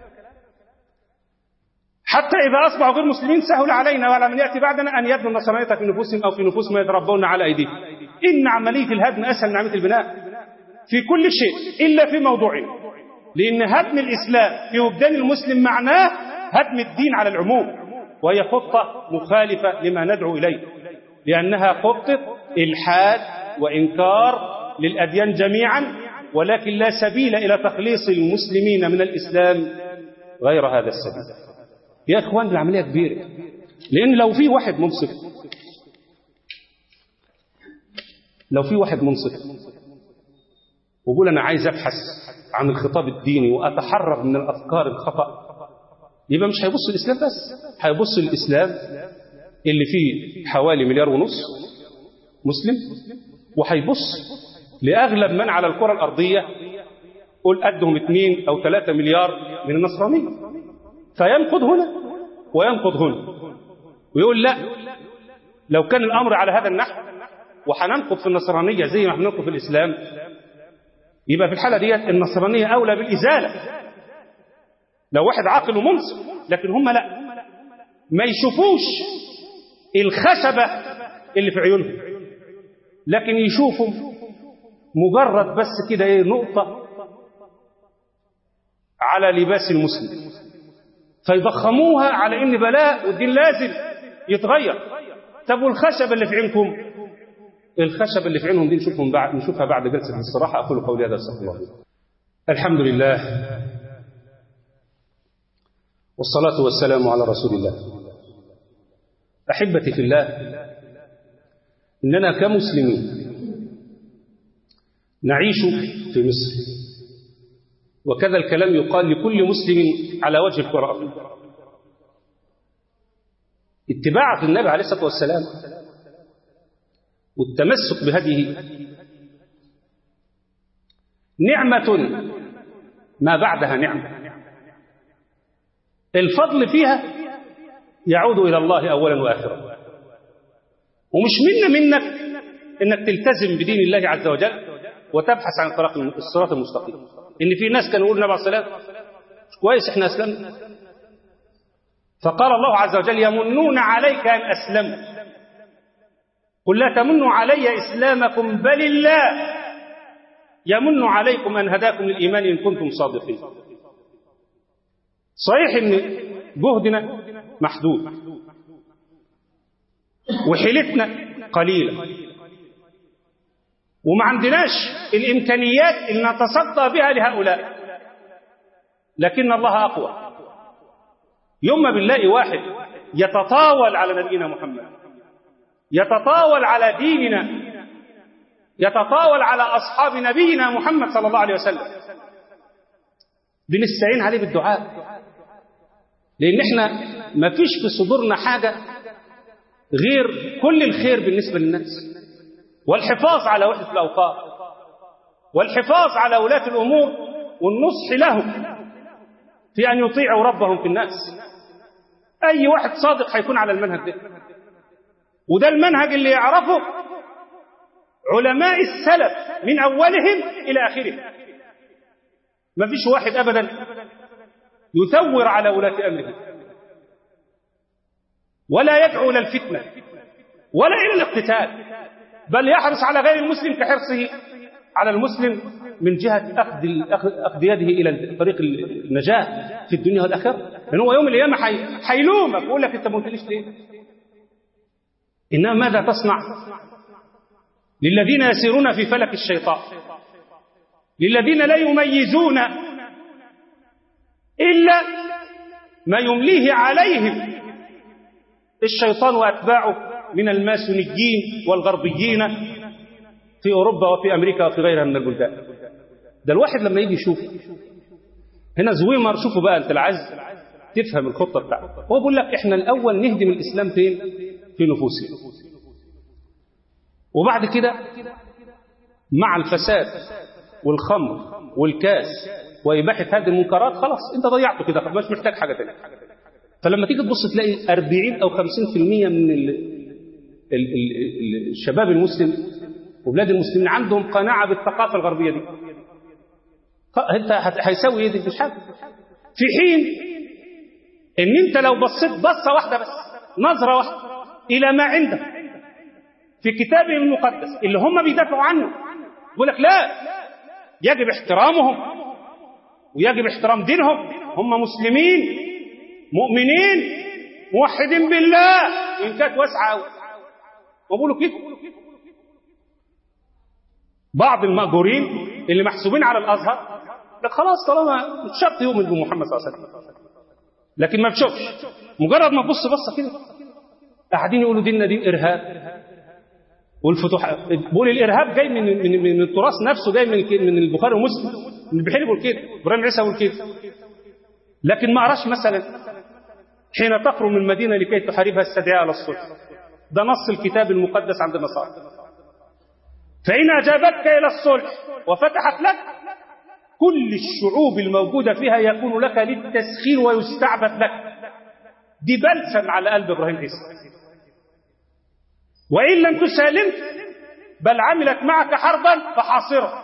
حتى إذا أصبحوا غير مسلمين سهل علينا وعلى من يأتي بعدنا أن يبنوا النصرانية في نفوسهم أو في نفوس ما يتربون على أيديهم إن عملية الهدم أسهل من عملية البناء في كل شيء إلا في موضوعين لأن هدم الإسلام في وجدان المسلم معناه هدم الدين على العموم وهي خطة مخالفة لما ندعو إليه لأنها خطة إلحاد وإنكار للأديان جميعا ولكن لا سبيل إلى تخليص المسلمين من الإسلام غير هذا السبيل يا إخوان العملية كبيرة لأن لو في واحد منصف لو في واحد منصف ويقول أنا عايز أبحث عن الخطاب الديني وأتحرر من الأفكار الخطأ يبقى مش هيبص الإسلام بس هيبص الإسلام اللي فيه حوالي مليار ونص مسلم وهيبص لأغلب من على الكرة الأرضية قول قدهم 2 أو 3 مليار من النصرانية فينقض هنا وينقض هنا ويقول لا لو كان الأمر على هذا النحو وهننقض في النصرانية زي ما هننقض في الإسلام يبقى في الحالة ديت النصرانية أولى بالإزالة لو واحد عاقل ومنصف لكن هم لا ما يشوفوش الخشبة اللي في عيونهم لكن يشوفوا مجرد بس كده ايه نقطة على لباس المسلم فيضخموها على ان بلاء والدين لازم يتغير طب والخشبة اللي في عينكم الخشبة اللي في عينهم دي نشوفهم بعد نشوفها بعد جلسة الاستراحة أقول قولي هذا استغفر الله الحمد لله والصلاة والسلام على رسول الله أحبتي في الله إننا كمسلمين نعيش في مصر وكذا الكلام يقال لكل مسلم على وجه الكرة اتباع النبي عليه الصلاة والسلام والتمسك بهديه نعمة ما بعدها نعمة الفضل فيها يعود إلى الله أولا وآخرا ومش منا منك انك تلتزم بدين الله عز وجل وتبحث عن طريق الصراط المستقيم ان في ناس كانوا يقولوا النبي عليه الصلاه والسلام كويس احنا اسلمنا فقال الله عز وجل يمنون عليك ان اسلموا قل لا تمنوا علي اسلامكم بل الله يمن عليكم ان هداكم للايمان ان كنتم صادقين صحيح ان جهدنا محدود وحيلتنا قليلة وما عندناش الإمكانيات اللي نتصدى بها لهؤلاء لكن الله أقوى يوم ما بنلاقي واحد يتطاول على نبينا محمد يتطاول على ديننا يتطاول على أصحاب نبينا محمد صلى الله عليه وسلم بنستعين عليه بالدعاء لأن احنا ما فيش في صدورنا حاجة غير كل الخير بالنسبة للناس والحفاظ على وحدة الأوقات والحفاظ على ولاة الأمور والنصح لهم في أن يطيعوا ربهم في الناس أي واحد صادق هيكون على المنهج ده وده المنهج اللي يعرفه علماء السلف من أولهم إلى آخرهم ما فيش واحد أبدا يثور على ولاة أمره ولا يدعو إلى الفتنة ولا إلى الاقتتال بل يحرص على غير المسلم كحرصه على المسلم من جهة أخذ, أخذ يده إلى طريق النجاة في الدنيا والآخرة لان هو يوم القيامه هيلومك ويقول لك انت ما قلتليش ليه انما ماذا تصنع للذين يسيرون في فلك الشيطان للذين لا يميزون الا ما يمليه عليهم الشيطان واتباعه من الماسونيين والغربيين في اوروبا وفي امريكا وفي غيرها من البلدان ده الواحد لما يجي يشوف هنا زويمر شوفوا بقى انت العز تفهم الخطه بتاعته هو بيقول لك احنا الاول نهدم الاسلام فين في نفوسنا وبعد كده مع الفساد والخمر والكاس وإباحة هذه المنكرات خلاص أنت ضيعته كده مش محتاج حاجة تانية فلما تيجي تبص تلاقي 40 أو 50% من ال ال ال الشباب المسلم وبلاد المسلمين عندهم قناعة بالثقافة الغربية دي انت هيسوي ايه دي مش حاجة في حين ان انت لو بصيت بصة واحدة بس نظرة واحدة الى ما عندك في كتابهم المقدس اللي هم بيدافعوا عنه يقول لك لا يجب احترامهم ويجب احترام دينهم هم مسلمين مؤمنين موحدين بالله وان كانت واسعه قوي وبقولوا كده بعض المأجورين اللي محسوبين على الازهر لك خلاص طالما مش شرط يؤمن بمحمد صلى الله عليه وسلم لكن ما بتشوفش مجرد ما تبص بصه كده قاعدين يقولوا ديننا دين ارهاب والفتوحات بقول الارهاب جاي من من من التراث نفسه جاي من من البخاري ومسلم من البحيري بيقول كده ابراهيم عيسى بيقول كده لكن ما اقراش مثلا حين تخرج من المدينه لكي تحاربها استدعاء على الصلح ده نص الكتاب المقدس عند النصارى فإن أجابتك إلى الصلح وفتحت لك كل الشعوب الموجودة فيها يكون لك للتسخير ويستعبد لك دي بلسم على قلب إبراهيم عيسى وإن لم تسالم بل عملت معك حربا فحاصرة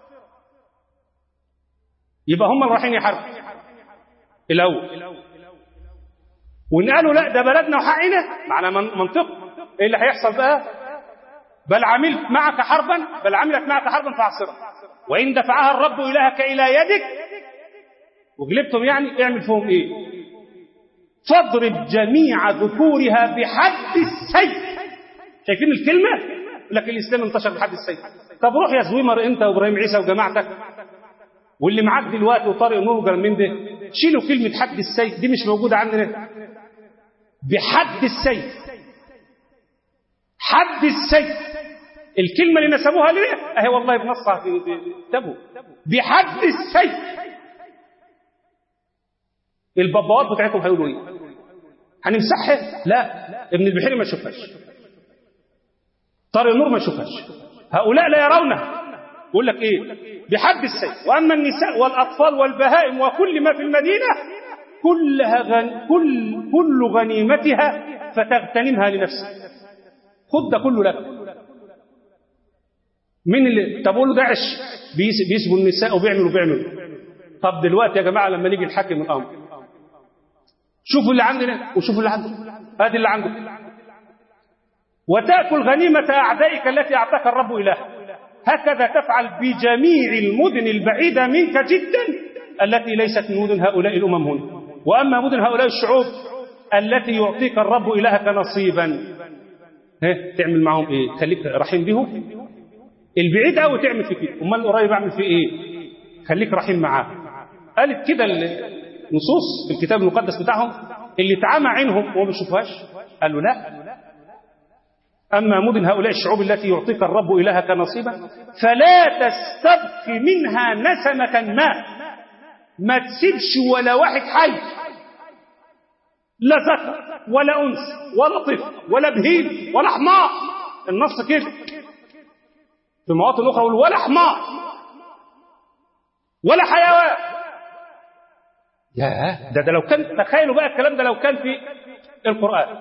يبقى هم اللي رايحين يحاربوا الأول وإن قالوا لا ده بلدنا وحقنا معنى منطق إيه اللي هيحصل بقى بل عملت معك حربا بل عملت معك حربا فاعصرها وإن دفعها الرب إلهك إلى يدك وغلبتم يعني اعمل فيهم إيه فاضرب جميع ذكورها بحد السيف شايفين الكلمة لكن الإسلام انتشر بحد السيف طب روح يا زويمر أنت وإبراهيم عيسى وجماعتك واللي معاك دلوقتي وطارق نور وجرى من ده شيلوا كلمة حد السيف دي مش موجودة عندنا بحد السيف حد السيف الكلمة اللي نسبوها ليه اهي والله بنصها في كتابه بحد السيف البابوات بتاعتهم هيقولوا ايه هنمسحها لا ابن البحيري ما يشوفهاش طارق النور ما يشوفهاش هؤلاء لا يرونها يقول لك ايه بحد السيف واما النساء والاطفال والبهائم وكل ما في المدينه كلها غن كل كل غنيمتها فتغتنمها لنفسك خد ده كله لك مين اللي طب قول له داعش بيسبوا النساء وبيعملوا بيعملوا طب دلوقتي يا جماعه لما نيجي نحكم الامر شوفوا اللي عندنا وشوفوا اللي عندكم ادي اللي عندكم وتاكل غنيمه اعدائك التي اعطاك الرب الهك هكذا تفعل بجميع المدن البعيده منك جدا التي ليست من مدن هؤلاء الامم هنا واما مدن هؤلاء الشعوب التي يعطيك الرب الهك نصيبا ها تعمل معهم ايه خليك رحيم بهم البعيد قوي تعمل في كده امال القريب اعمل فيه ايه خليك رحيم معاه قالت كده النصوص في الكتاب المقدس بتاعهم اللي اتعمى عينهم وما بيشوفهاش قالوا لا اما مدن هؤلاء الشعوب التي يعطيك الرب الهك نصيبا فلا تستبق منها نسمه ما ما تسيبش ولا واحد حي لا ذكر ولا انثى ولا طفل ولا بهيم ولا حمار النص كده في مواطن اخرى ولا حمار ولا حيوان يا ده ده لو كان تخيلوا بقى الكلام ده لو كان في القران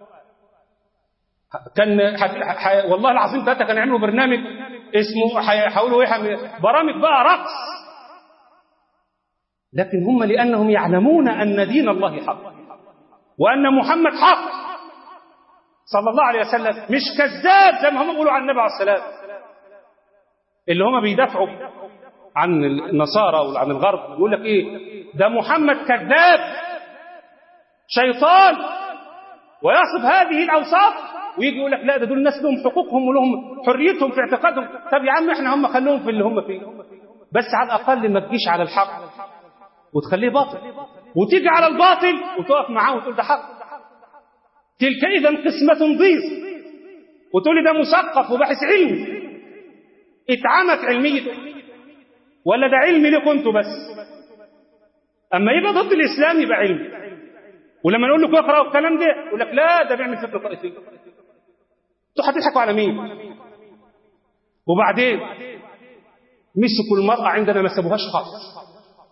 كان حي... والله العظيم ثلاثه كان يعملوا برنامج اسمه هيحاولوا ايه برامج بقى رقص لكن هم لانهم يعلمون ان دين الله حق وان محمد حق صلى الله عليه وسلم مش كذاب زي ما هم بيقولوا عن النبي عليه السلام اللي هم بيدافعوا عن النصارى وعن الغرب يقول لك ايه ده محمد كذاب شيطان ويصف هذه الأوصاف ويجي يقول لك لا ده دول الناس لهم حقوقهم ولهم حريتهم في اعتقادهم طب يا عم احنا هم خلوهم في اللي هم فيه بس على الأقل ما تجيش على الحق وتخليه باطل وتيجي على الباطل وتقف معاه وتقول ده حق تلك إذا قسمة ضيز وتقول لي ده مثقف وباحث علمي اتعمت علميته ولا ده علم لكم انتوا بس اما يبقى ضد الاسلام يبقى علم ولما نقول لكم اقرأوا الكلام ده يقول لك لا ده بيعمل فكره طائفيه انتوا هتضحكوا على مين وبعدين مسكوا المرأة عندنا ما سابوهاش خالص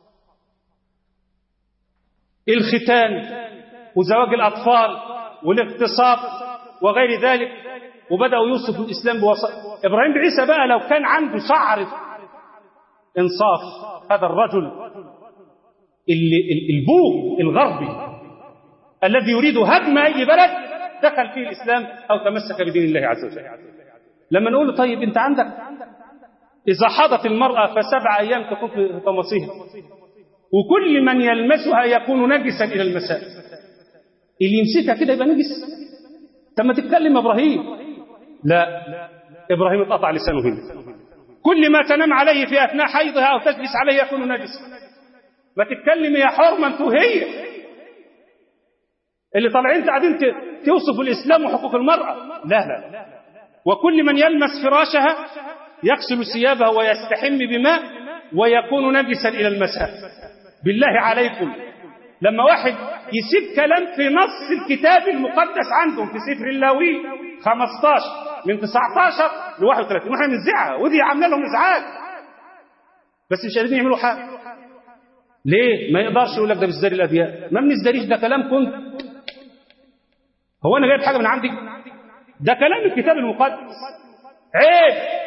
الختان وزواج الأطفال والاغتصاب وغير ذلك وبدأوا يوصفوا الإسلام بوسط إبراهيم عيسى بقى لو كان عنده شعرة إنصاف هذا الرجل اللي البوق الغربي الذي يريد هدم أي بلد دخل فيه الإسلام أو تمسك بدين الله عز وجل لما نقول له طيب أنت عندك إذا حاضت المرأة فسبع أيام تكون في طمسها وكل من يلمسها يكون نجسا إلى المساء اللي يمسكها كده يبقى نجس طب ما تتكلم إبراهيم لا إبراهيم اتقطع لسانه هنا كل ما تنام عليه في أثناء حيضها أو تجلس عليه يكون نجسا ما تتكلم يا حرمة انتوا هي اللي طالعين قاعدين توصفوا الإسلام وحقوق المرأة لا لا وكل من يلمس فراشها يغسل ثيابه ويستحم بماء ويكون نجسا إلى المساء بالله عليكم لما واحد يسيب كلام في نص الكتاب المقدس عندهم في سفر اللاوي 15 من 19 ل 31 واحنا بنزعها ودي عامله لهم ازعاج بس مش قادرين يعملوا حاجه ليه ما يقدرش يقول لك ده بيزدري الاديان ما بنزدريش ده كلام كنت هو انا جايب حاجه من عندي ده كلام الكتاب المقدس عيب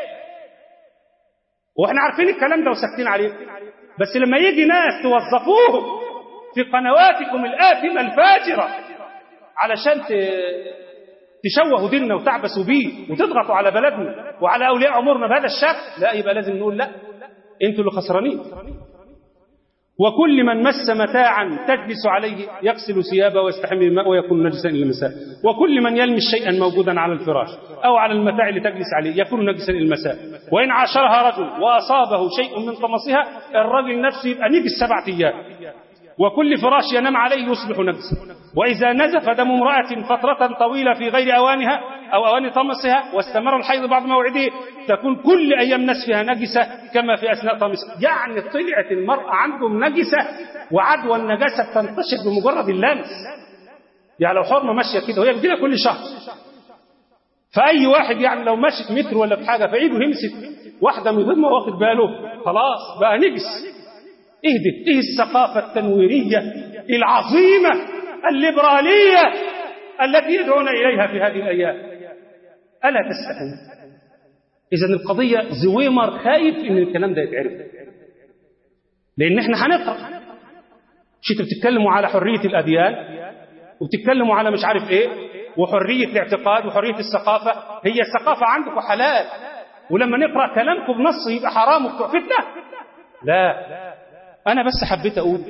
واحنا عارفين الكلام ده وساكتين عليه بس لما يجي ناس توظفوهم في قنواتكم الآثمة الفاجرة علشان تشوهوا ديننا وتعبسوا بيه وتضغطوا على بلدنا وعلى أولياء أمورنا بهذا الشكل لا يبقى لازم نقول لا انتوا اللي خسرانين وكل من مس متاعا تجلس عليه يغسل ثيابه ويستحمل الماء ويكون نجسا الى المساء وكل من يلمس شيئا موجودا على الفراش او على المتاع اللي تجلس عليه يكون نجسا الى المساء وان عاشرها رجل واصابه شيء من طمسها الرجل نفسه يبقى نجس سبعة ايام وكل فراش ينام عليه يصبح نجسا وإذا نزف دم امرأة فترة طويلة في غير أوانها أو أوان طمسها واستمر الحيض بعد موعده تكون كل أيام نسفها نجسة كما في أثناء طمسها يعني طلعت المرأة عندهم نجسة وعدوى النجاسة تنتشر بمجرد اللمس يعني لو حرمة ماشية كده وهي بتجيلها كل شهر فأي واحد يعني لو ماشي متر ولا بحاجة فإيده همست واحدة من غير ما واخد باله خلاص بقى نجس اهدت ايه الثقافة التنويرية العظيمة الليبرالية التي يدعون إليها في هذه الأيام ألا تستحي إذا القضية زويمر خايف إن الكلام ده يتعرف لأن إحنا هنقرأ مش انتوا بتتكلموا على حرية الأديان وبتتكلموا على مش عارف إيه وحرية الاعتقاد وحرية الثقافة هي الثقافة عندكم حلال ولما نقرأ كلامكم بنص يبقى حرام وبتوع فتنة لا أنا بس حبيت أقول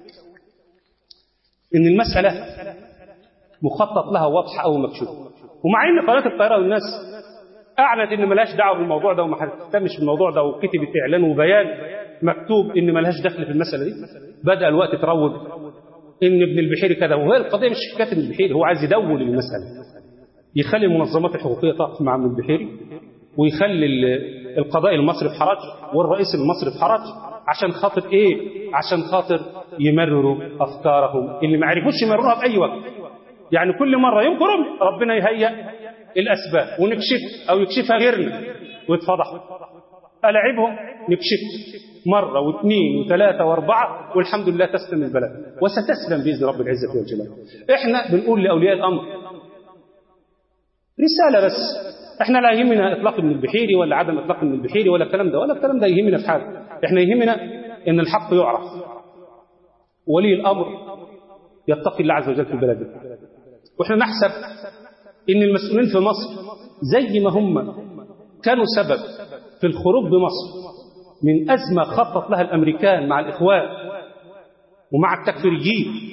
إن المسألة مخطط لها واضحة أو مكشوف ومع إن قناة القاهرة والناس أعلنت إن ملهاش دعوة بالموضوع ده وما هتهتمش بالموضوع ده وكتبت إعلان وبيان مكتوب إن ملهاش دخل في المسألة دي بدأ الوقت تروج إن ابن البحيري كذا وهي القضية مش حكاية ابن البحيري هو عايز يدون المسألة يخلي المنظمات الحقوقية تقف مع ابن البحيري ويخلي القضاء المصري في حرج والرئيس المصري في حرج عشان خاطر ايه عشان خاطر يمرروا افكارهم اللي ما عرفوش يمرروها باي وقت يعني كل مره ينكرهم ربنا يهيئ الاسباب ونكشف او يكشفها غيرنا ويتفضحوا ألعبهم نكشف مرة واثنين وثلاثة وأربعة والحمد لله تسلم البلد وستسلم بإذن رب العزة والجلال إحنا بنقول لأولياء الأمر رسالة بس إحنا لا يهمنا إطلاق ابن البحيري ولا عدم إطلاق ابن البحيري ولا الكلام ده ولا الكلام ده يهمنا في حاجة إحنا يهمنا إن الحق يعرف ولي الأمر يتقي الله عز وجل في البلد وإحنا نحسب إن المسؤولين في مصر زي ما هم كانوا سبب في الخروج بمصر من أزمة خطط لها الأمريكان مع الإخوان ومع التكفيريين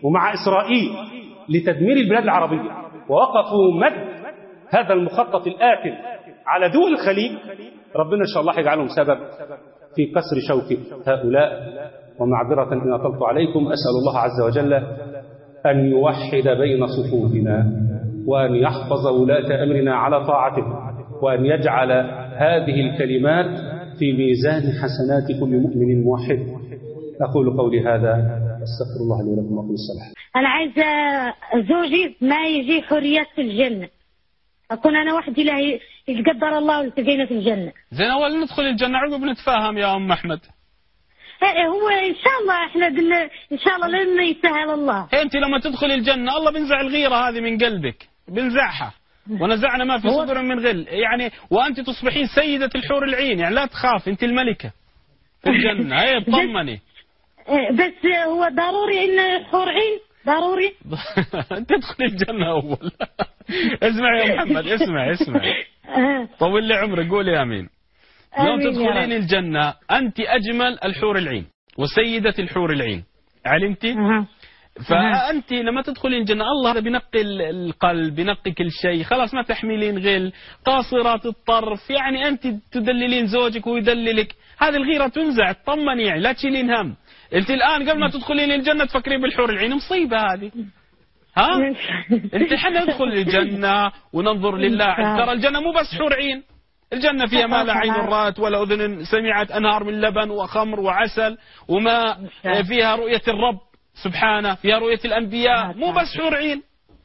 ومع إسرائيل لتدمير البلاد العربية ووقفوا مد هذا المخطط الآثم على دول الخليج ربنا إن شاء الله يجعلهم سبب في كسر شوكة هؤلاء ومعذرة إن أطلت عليكم أسأل الله عز وجل أن يوحد بين صفوفنا وأن يحفظ ولاة أمرنا على طاعته وأن يجعل هذه الكلمات في ميزان حسنات كل مؤمن موحد أقول قولي هذا أستغفر الله لي ولكم وأقول الصلاة أنا عايزة زوجي ما يجي حريات في الجنة أكون أنا وحدي لا يتقدر الله والتقينا في الجنة زين أول ندخل الجنة عقب نتفاهم يا أم أحمد إيه، هو إن شاء الله إحنا بن... إن شاء الله لن يسهل الله أنت لما تدخل الجنة الله بينزع الغيرة هذه من قلبك بنزعها ونزعنا ما في هو- صدر من غل يعني وأنت تصبحين سيدة الحور العين يعني لا تخاف أنت الملكة في الجنة هي اطمني إيه، بس هو ضروري إن حور عين ضروري تدخل الجنة أول اسمع يا محمد اسمع اسمع آه. طول لي عمرك قولي آمين يوم آمين يا تدخلين رب. الجنة أنت أجمل الحور العين وسيدة الحور العين علمتي؟ أها. فأنت لما تدخلين الجنة الله هذا بينقي ال- القلب بينقي كل شيء خلاص ما تحملين غل قاصرات الطرف يعني أنت تدللين زوجك ويدللك هذه الغيرة تنزع اطمني يعني لا تشيلين هم أنت الآن قبل ما تدخلين الجنة تفكرين بالحور العين مصيبة هذه ها انت حنا ندخل الجنة وننظر لله ترى الجنة مو بس حور عين الجنة فيها ما لا عين رأت ولا أذن سمعت أنهار من لبن وخمر وعسل وما فيها رؤية الرب سبحانه فيها رؤية الأنبياء مو بس حور عين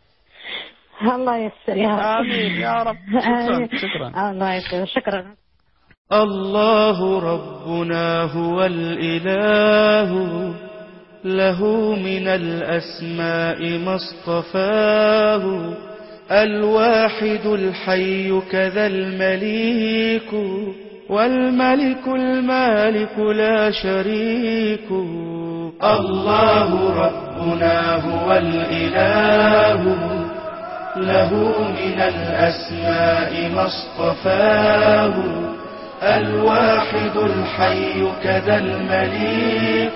الله يسر يا رب آمين يا رب شكرا آمين. شكرا الله يسر شكرا الله ربنا هو الإله له من الأسماء ما اصطفاه الواحد الحي كذا المليك والملك المالك لا شريك الله ربنا هو الإله له من الأسماء ما اصطفاه الواحد الحي كذا المليك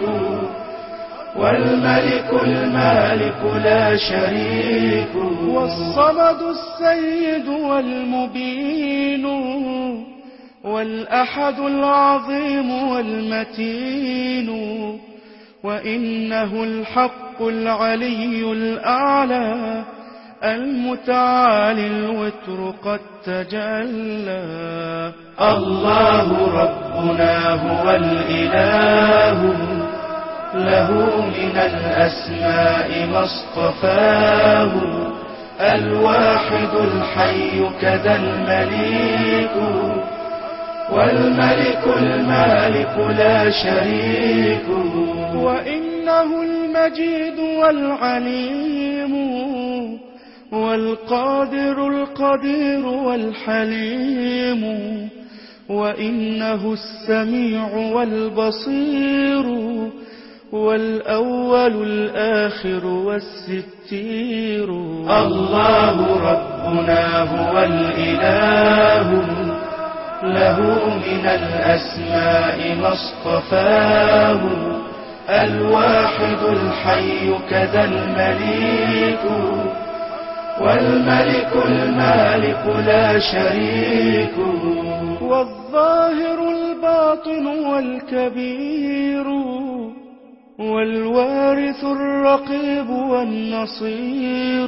والملك المالك لا شريك والصمد السيد والمبين والأحد العظيم والمتين وإنه الحق العلي الأعلى المتعالي الوتر قد تجلى الله ربنا هو الإله له من الأسماء ما اصطفاه الواحد الحي كذا المليك والملك المالك لا شريك وإنه المجيد والعليم والقادر القدير والحليم وإنه السميع والبصير والأول الآخر والستير الله ربنا هو الإله له من الأسماء ما اصطفاه الواحد الحي كذا المليك والملك المالك لا شريك والظاهر الباطن والكبير والوارث الرقيب والنصير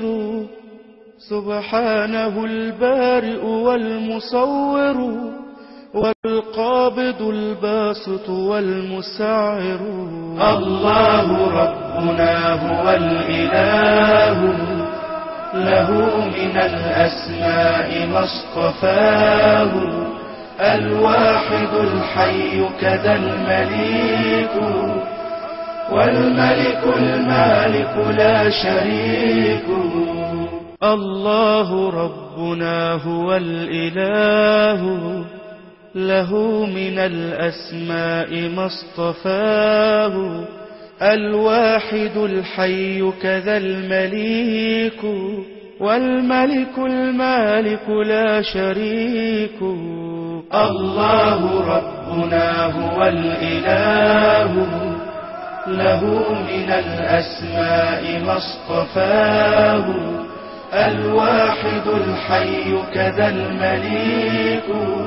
سبحانه البارئ والمصور والقابض الباسط والمسعر الله ربنا هو الإله له من الأسماء ما اصطفاه الواحد الحي كذا المليك والملك المالك لا شريك الله ربنا هو الإله له من الأسماء ما اصطفاه الواحد الحي كذا المليك والملك المالك لا شريك الله ربنا هو الإله له من الأسماء ما اصطفاه الواحد الحي كذا المليك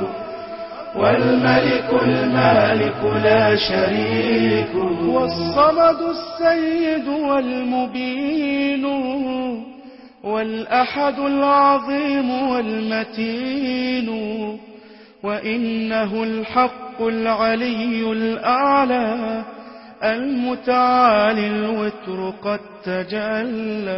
والملك المالك لا شريك والصمد السيد والمبين والأحد العظيم والمتين وإنه الحق العلي الأعلى المتعالي الوتر قد تجلى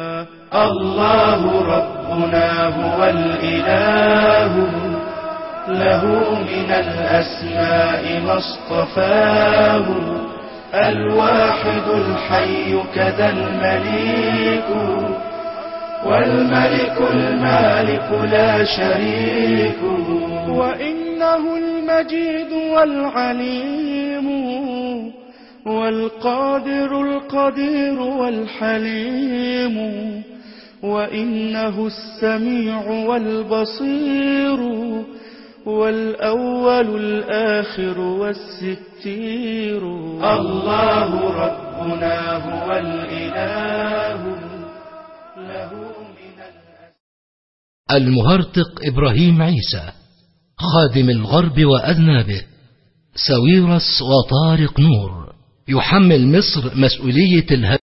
الله ربنا هو الإله له من الأسماء ما اصطفاه الواحد الحي كذا المليك والملك المالك لا شريك وإنه المجيد والعليم والقادر القدير والحليم وإنه السميع والبصير والأول الآخر والستير الله ربنا هو الإله له من المهرطق إبراهيم عيسى خادم الغرب وأذنابه ساويرس وطارق نور يحمل مصر مسؤولية الهدف